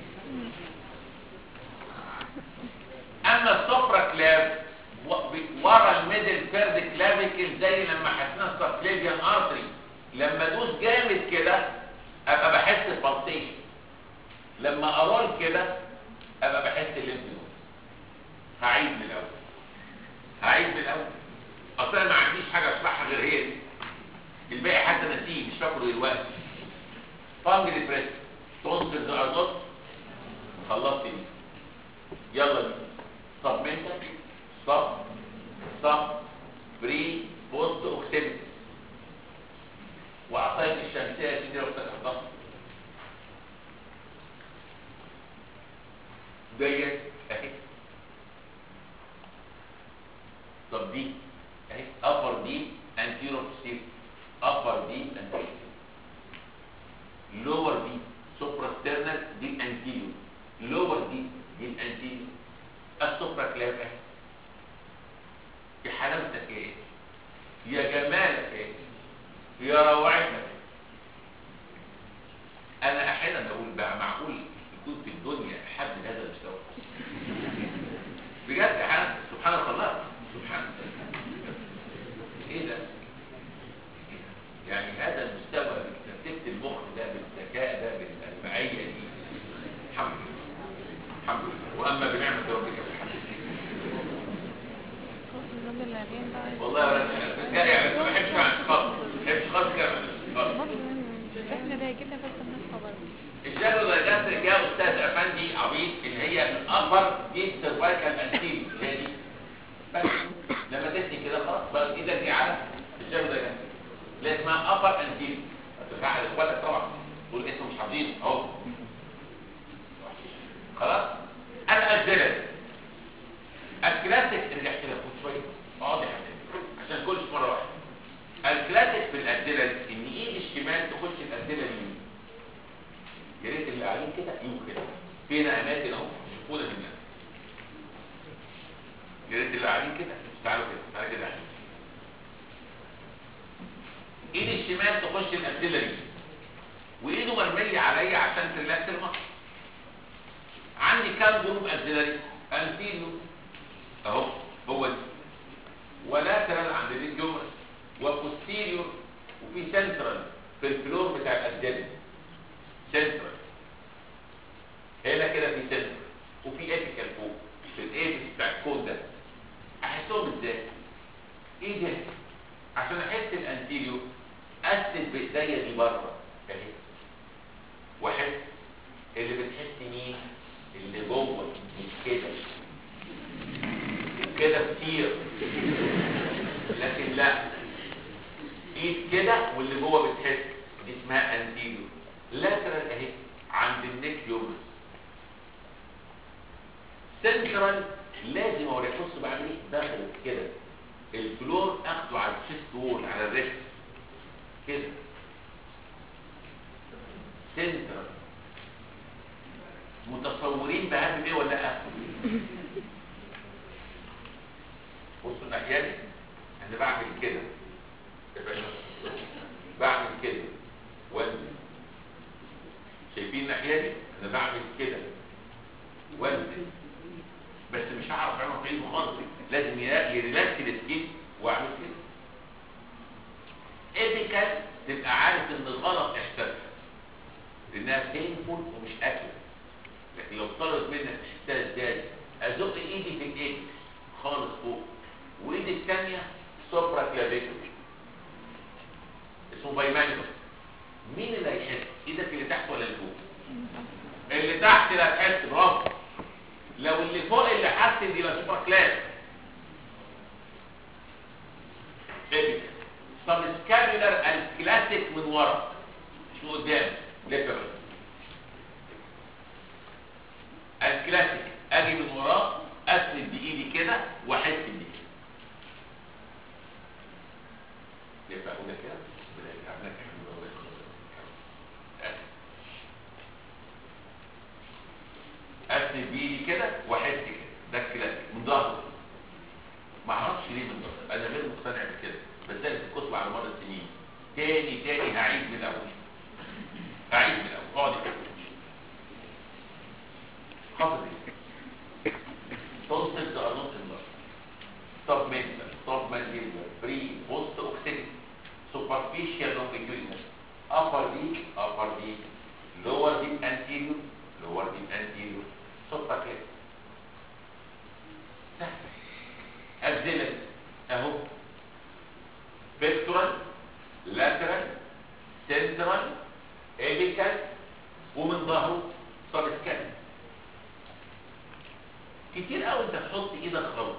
اما السوبرا كلاف و- ب- ورا الميدل فيرد كلافيكل زي لما حسنا السبليفيان ارتري لما ادوس جامد كده ابقى بحس البلسيشن لما ارول كده ابقى بحس الليمف نود هعيد من الاول هعيد من الاول اصل انا ما عنديش حاجه اشرحها غير هي دي الباقي حتى نسيه مش فاكره دلوقتي فانجلي بريس تونسل زعزوت خلصت دي يلا دي طب منت صب صب بري بوست اوكسيبت واعطيت الشمسيه يا سيدي لو تحضرت ديت اهي طب دي اهي upper دي anterior posterior upper دي anterior lower دي suprasternal دي anterior lower دي دي الانتيريور السوبرا كلاب اهي يا حلاوتك ايه يا جمالك ايه يا روعتك انا احيانا اقول بقى معقول يكون في الدنيا حد هذا المستوى بجد احيانا سبحان الله سبحان الله ايه ده يعني هذا المستوى بترتيبة المخ ده بالذكاء ده بالمعية دي الحمد لله الحمد لله واما بنعمة ربك فالحمد لله خلاص النمر العريان بقى والله يا ولد انا يعني ما بحبش عن خالص ما بحبش خالص كده خالص برضه احنا ده هيجيب لنا بس النسخة برضه الشكل ده جات يا استاذ افندي عبيد اللي هي الابر دي سيرفايكال انتيل اللي هي دي بس لما تثني كده خلاص بقى ايدك دي على الشكل ده جات اللي اسمها ابر انتيل هتفعل اخواتك طبعا دول اسمه مش حافظينه اهو خلاص انا اجلت الكلاسيك رجعت لك شويه اقعد يا حبيبي عشان كل مره واحده الكلاسيك في الادله دي ان ايد الشمال تخش الادله اليمين يا ريت اللي قاعدين كده يجوا كده فينا اماكن اهو يشوفونا منها يا ريت اللي قاعدين كده تعالوا كده تعالوا كده عشان. ايد الشمال تخش الادله دي وايده مرميه عليا عشان تريلاكس المصر عندي كام جروب ادلري انتيريو اهو هو دي ولاترال عند الجمر وبوستيريور وفي سنترال في الفلور بتاع الادلري سنترال هنا كده في سنترال وفي ابيكال فوق في الايبس بتاع الكود ده احسهم ازاي ايه ده عشان احس الانتيريور اسند بايديا دي بره اهي واحس اللي بتحس مين اللي جوه مش كده كده كتير لكن لا ايد كده واللي جوه بتحس دي اسمها انتيريور لاترال اهي عند النك يومس سنترال لازم اوريك بص بعمل ايه داخل كده الفلور اخده على الشيست وول على الريست كده سنترال متصورين بهذا ايه ولا لا بصوا الناحيه دي انا بعمل كده يا باشا. بعمل كده وانزل شايفين الناحيه دي انا بعمل كده وانزل بس مش هعرف اعمل فين خالص لازم يريلاكس السكين واعمل كده ايثيكال تبقى عارف ان الغلط احساسها لانها بينفول ومش اكل لكن لو طلبت منك احساس ذاتي ازق ايدي في الايد خالص فوق كلافيكل اسمه بايمانيوس مين اللي هيحس ايدك اللي تحت ولا اللي فوق اللي تحت اللي هتحس برافو لو اللي فوق اللي حس دي لا سوبر كلاس ايه طب سكابيولار الكلاسيك من ورا مش من قدام لسه بس الكلاسيك اجي من وراه اسند بايدي كده واحس بدي يبقى اقول لك كده بلا عملك اسند بايدي كده واحس كده ده الكلاسيك من ظهره ما اعرفش ليه من ظهره انا غير مقتنع بكده بس انا في الكتب على مر السنين تاني تاني هعيد من الاول هعيد من الاول اقعد كده حافظ ايه تونسلز ار نوت انلارج سب منتال سب مانديبولار بري بوست اوكسيد superficial longitudinal upper deep upper deep lower deep anterior lower deep anterior subclavian سهل axillary اهو pectoral lateral central apical ومن ظهره subscapula كتير قوي انت تحط ايدك غلط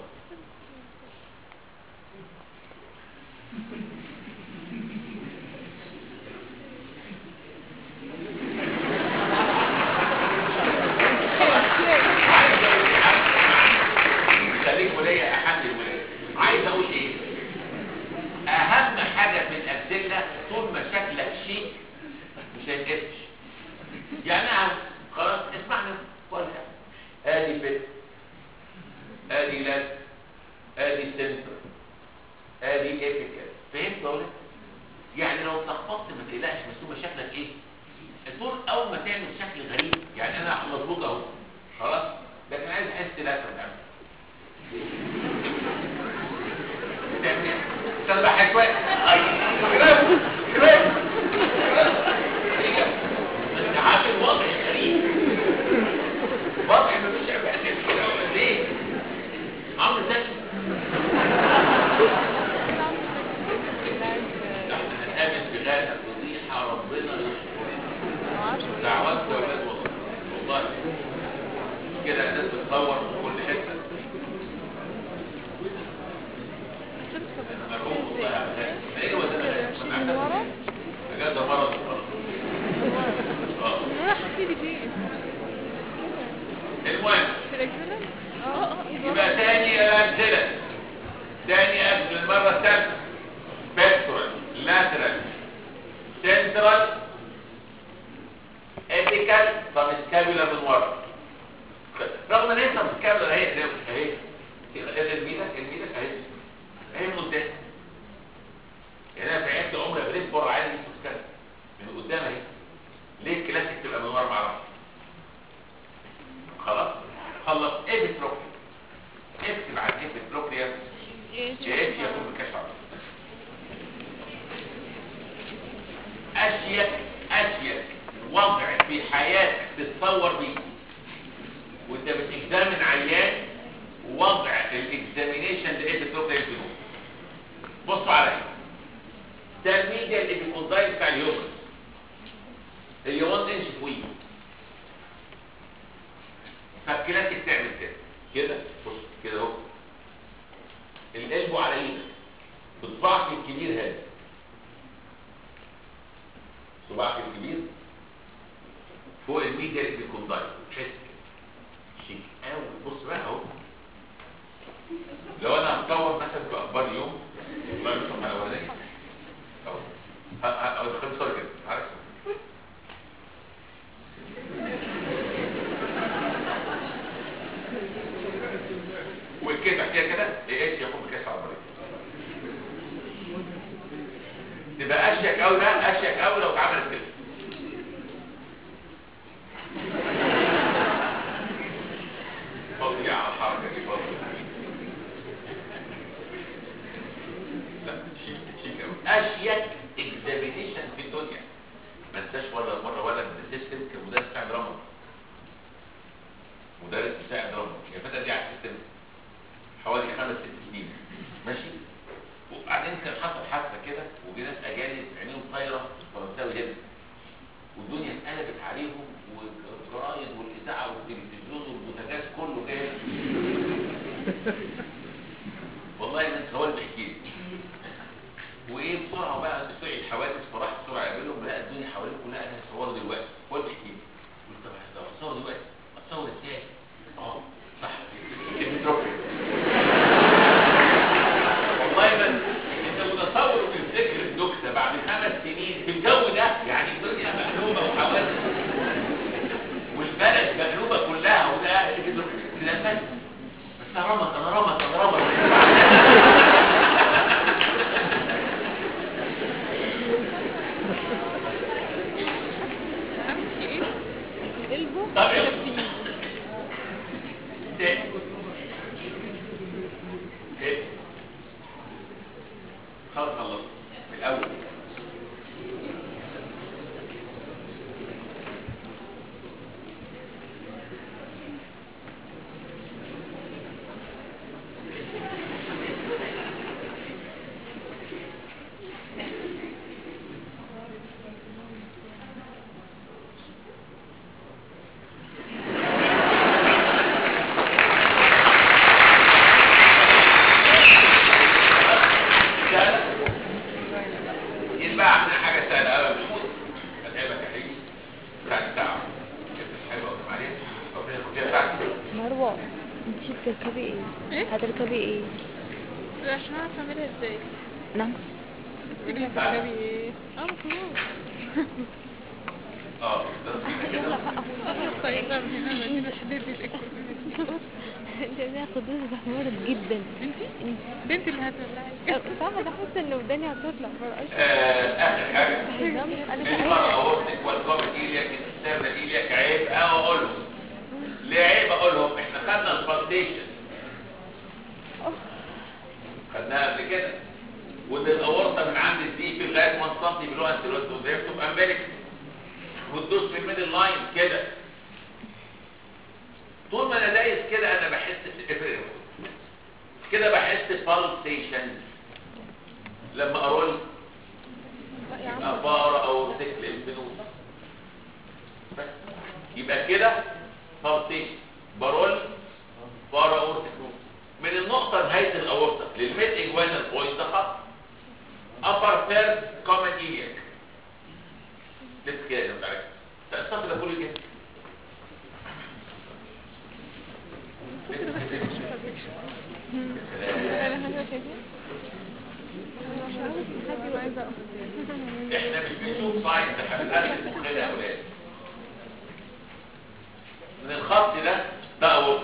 عايز اقول ايه خليك ولايه احد الولايه عايز اقول ايه اهم حاجه في الابدله طول ما شكلك شيك مش هيتقفش يعني انا خلاص اسمعني ولا ادي فت ادي لات ادي سنتر ادي ايبيكال فهمت ولا يعني لو اتلخبطت ما تقلقش بس هو شكلك ايه الدور اول ما تعمل شكل غريب يعني انا مظبوط اهو خلاص لكن عايز احس لا تعمل تعمل ايه عشان بحث واحد اي كلام كلام انت عامل وضع غريب وضع مفيش عبادة كده ليه عمرو زكي احنا هنقابل بغاية فضيحة ربنا يشكرنا دعوات وولاد والله والله كده الناس بتصور في كل حته مرحوم والله يا عبد ايه هو ده من ورا بجد ده مرض اه راح تيجي فين المهم في الأجزلة اه يبقى تاني الامثله تاني امثله المره الثالثه بيكتورال لاترال سنترال ابيكال سبسكابيولار من ورا رغم ان هي سبسكابيولار اهي اهي اهي المينا المينا اهي اهي من قدام يعني انا في عيادتي عمري قابلت بره عادي سبسكابيولار من قدام اهي ليه الكلاسيك تبقى من ورا معرفش خلاص خلص ايه بتروكلي اكتب على ايه بتروكلي يا ايه ايه يكون بكاش عرض اشيك اشيك وضع في حياتك تتصور بيه وانت بتكزامن عيان وضع الاكزامينيشن لايه بتروكلي الجنوب بصوا عليا ده الميديا الابيكوندايل بتاع اليوم اللي 1 انش طويل فالكلاسيك تعمل كده كده بص كده اهو القلب على ايدك بصبعك الكبير هذا صباعك الكبير فوق الميديا اللي بيكوندايل حس شيك قوي بص بقى اهو لو انا هتصور مثلا في اخبار اليوم الله يرحمها الاولانيه اهو ه- ه- ه- خد صور كده عارف والكده كده كده ايه ياخد بكاس عربيه تبقى اشيك قوي بقى اشيك قوي لو اتعملت كده فضلي على الحركه دي فضلي لا شيك شيك قوي اشيك اكزامينيشن في الدنيا ما انساش ولا مره ولا السيستم كمدرس بتاع دراما مدرس بتاع دراما هي فتره دي على السيستم حوالي خمس ست سنين ماشي وبعدين كان والله ما انت هو اللي بيحكي لي وايه بسرعه بقى بتوع الحوادث فرحت بسرعه اقابلهم لقى الدنيا حواليهم كلها انا هصوره دلوقتي هو اللي بيحكي لي قلت طب طب هتصور دلوقتي هتصور ازاي؟ اه صح المتروفي والله ما انت متصور وتفتكر النكته بعد خمس سنين في الجو ده يعني الدنيا مقلوبه وحوادث والبلد مقلوبه كلها وده لا بس بس انا رمض انا رمض انا رمض امشي ايه القلبه طب يلا. تلفين تاني. تاني. خلاص خلصت من الاول سهلة يبقى عندنا حاجة سهلة أوي بنقول أتعبك يا حبيبي بتاعت ساعة كنت حلوة معلش ربنا ياخد فيها ساعة مروة انتي بتركبي ايه؟ ايه هتركبي ايه؟ لا عشان اعرف اعملها ازاي نعم تقولي هتركبي ايه اه خلاص اه ده يلا كده بقى طيب من هنا مدينة حديد الاكل انت ازاي خدوش زحمرت جدا انتي انت بنت اللي هتولعك صح انا حاسه ان وداني هتطلع بره آه، آخر حاجة حزام انا الفرع أورتك والكومت إيلياك السيرنا إيلياك عيب أو أقولهم ليه عيب أقولهم إحنا خدنا الفاونديشن خدناها قبل كده وده الأورطة من عند الدي في لغاية 1 سم بلو أنتيروس وزيرتو في أمريكا وتدوس في الميدل لاين كده طول ما أنا دايس كده أنا بحس افرق كده بحس بالسيشن لما أرول لا يا عم يبقى فار او ثقل البنود بس يبقى كده فارتين برول فار او ثقل من النقطة نهاية الأورطة للميد إجوانال بوينت ده خط upper third common iliac لسه كده يا جماعة الصف ده كله كده انا هذا شايفين مش عارف حد عايزه احنا مش بنشوف ساينس احنا بنقلب مخنا يا اولاد من الخط ده ده اورط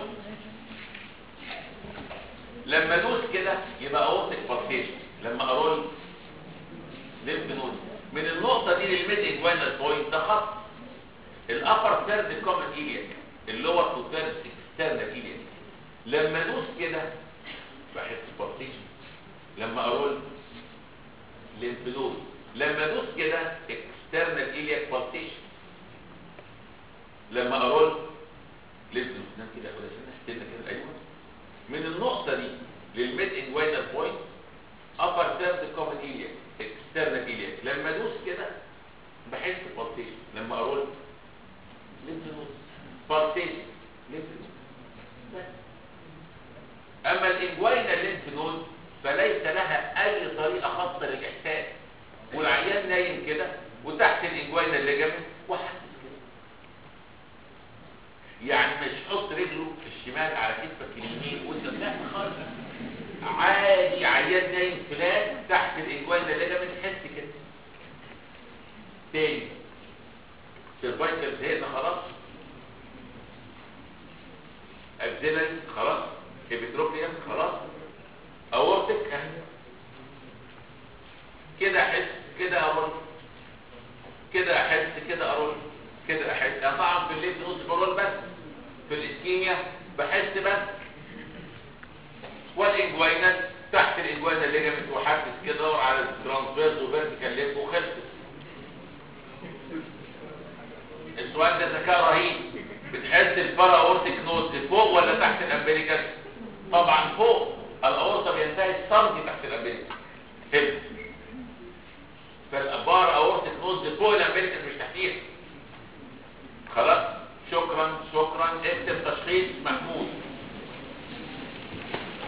لما ادوس كده يبقى اورتك بارتيشن لما ارول ليمف نود من النقطه دي للميد انجوينال بوينت ده خط الابر ثيرد كومن ايلياك اللور تو ثيرد اكسترنال ايلياك لما ادوس كده بحس بارتيشن لما ارول ليمف نود لما ادوس كده اكسترنال ايلياك بارتيشن لما ارول ليمف نود نعم كده ولا استنى كده ايوه من النقطه دي للميد انجوينال بوينت ابر ثيرد كومن ايلياك اكسترنال ايلياك لما ادوس كده بحس بارتيشن لما ارول ليمف نود بارتيشن ليمف نود بس اما الانجوينال ليمف نود فليس لها اي طريقه خاصه للاحساس والعيان نايم كده وتحت الانجوينال ليجامنت وحاسس كده يعني مش حط رجله الشمال على كتفك اليمين وانت لا خالص عادي عيان نايم فلات تحت الانجوينال ليجامنت تحس كده تاني سيرفايكال زهقنا خلاص اكزيلري خلاص ابيتروبيوم خلاص اورتك اهي كده احس كده ارول كده احس كده ارول كده احس انا طبعا في الليل نص برول بس في الاسكيميا بحس بس والانجوينال تحت الانجوينال ليجامنت وحاسس كده دور على الترانسفيرز وفيرتيكال ليب وخلصت السؤال ده ذكاء رهيب بتحس الفرا اورتيك نوت فوق ولا تحت الامبليكس طبعا فوق الاورطه بينتهي الصمد تحت الامبليكس هنا فالابار اورتيك نوت فوق الامبليكس مش تحتيها خلاص شكرا شكرا اكتب تشخيص محمود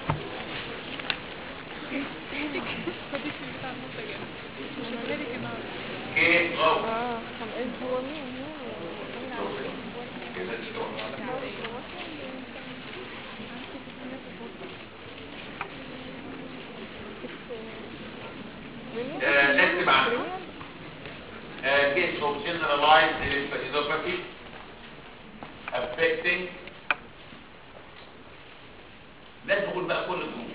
case of generalized lymphadenopathy affecting لازم نقول بقى كل الجروب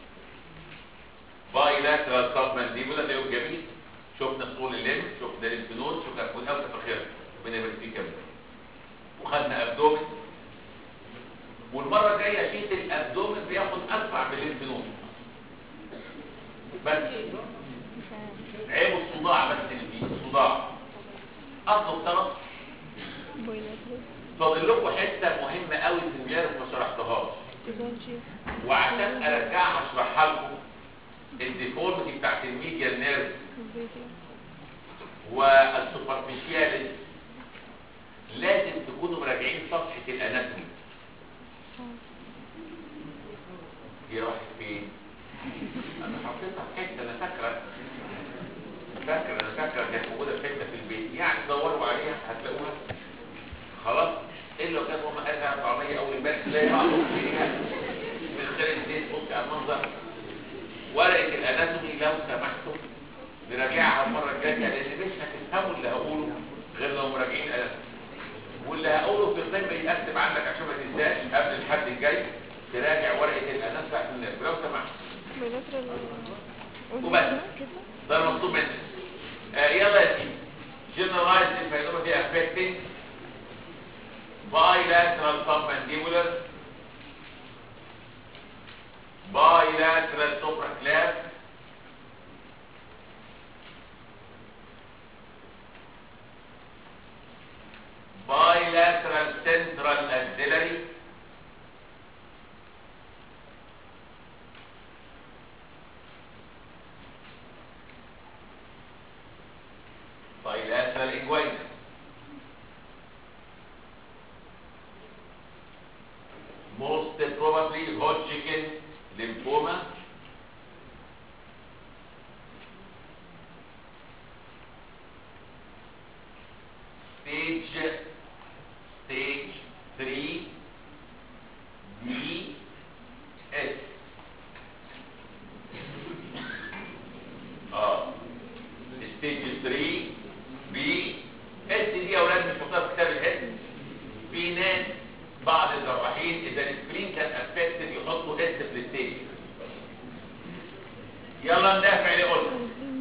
bilateral submandibular اللي هو الجميل شفنا طول الليمف شفنا الليمف نود شفنا كل اوسط اخيرا ربنا يبارك فيك يا ابني وخدنا ابدومن والمره الجايه شيت الابدومن بياخد اسرع من الليمف نود بس مش عارف عيب الصداع بس اللي فيه الصداع اصله افترض بويلاترال فاضل لكم حته مهمه قوي في النيرف ما شرحتهاش تيزولجي وعشان ارجعها اشرحها لكم الديفورميتي بتاعت الميديال نيرف الفيديو والسوبرفيشياليس لازم تكونوا مراجعين صفحه الاناتومي هي راحت فين؟ انا حطيتها في حته انا فاكره فاكره انا فاكره كانت موجوده في حته في البيت يعني دوروا عليها هتلاقوها خلاص الا لو كانت ماما قالها طعميه اول امبارح تلاقي معروف فيها من خلال الزيت بص على المنظر ورقه الاناتومي لو سمحتوا نراجعها المره الجايه لان مش هتفهموا اللي هقوله غير لو مراجعين الاناتومي واللي هقوله في القمه يتكتب عندك عشان ما تنساش قبل الحد الجاي تراجع ورقه الاناتومي بتاعت الناس لو سمحت بويلاترال وبس. كده ده المطلوب منك آه يلا يا سيدي generalized lymphadenopathy affecting bilateral submandibular bilateral supraclav bilateral central axillary bilateral inguinal most probably Hodgkin lymphoma stage stage 3 B S اه ستيج 3 بي اس دي يا اولاد مش مكتوبه في كتاب الاس في ناس بعض الجراحين اذا السكرين كان افكتد يحطوا اس في الستيج يلا ندافع اللي قلت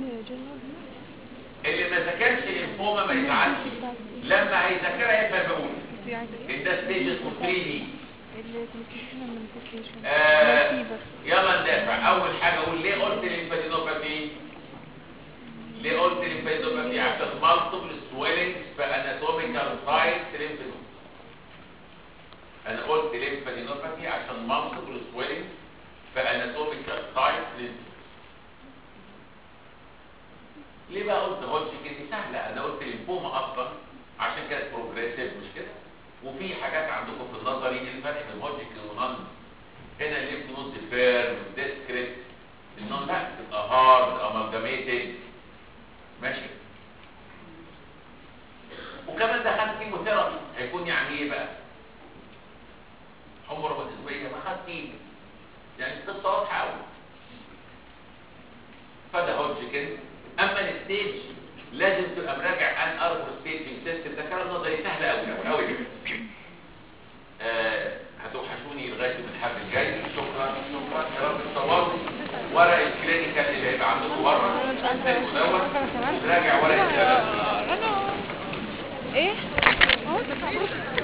اللي ما ذاكرش الانفوما ما يزعلش لما هيذاكرها يبقى بقول دي عايزه ايه؟ ان ده ستيج اسمه 3 دي الكونستيوشن مانيفستيشن آه يلا ندافع اول حاجه اقول ليه قلت الانفادينوباثي ليه قلت الانفادينوباثي عشان مالتيبل سويلنج في اناتوميكال سايت ليمفادينوباثي انا قلت ليمفادينوباثي عشان مالتيبل سويلنج في اناتوميكال سايت ليمفادينوباثي ليه بقى قلت هوتشكن دي سهله انا قلت ليمفوما اصلا عشان كانت بروجريسيف مش كده وفي حاجات عندكم في النظري الفرق بين هوتشكن ونون هنا الليمف نود فيرم ديسكريت النون لا تبقى هارد امالجاميتد ماشي وكمان دخلت كيموثيرابي هيكون يعني ايه بقى حمى روماتيزميه ما خدت ايدي يعني القصه واضحه قوي فده هوتشكن اما الستيج لازم تبقى مراجع ان اربو ستيجنج سيستم ده كلام نظري سهل قوي قوي قوي آه هتوحشوني لغايه من الحد الجاي شكرا شكرا يا رب تصوروا ورق الكلينيكال اللي هيبقى عندكم بره الفيلم دوت راجع ورق الكلام ايه؟ اهو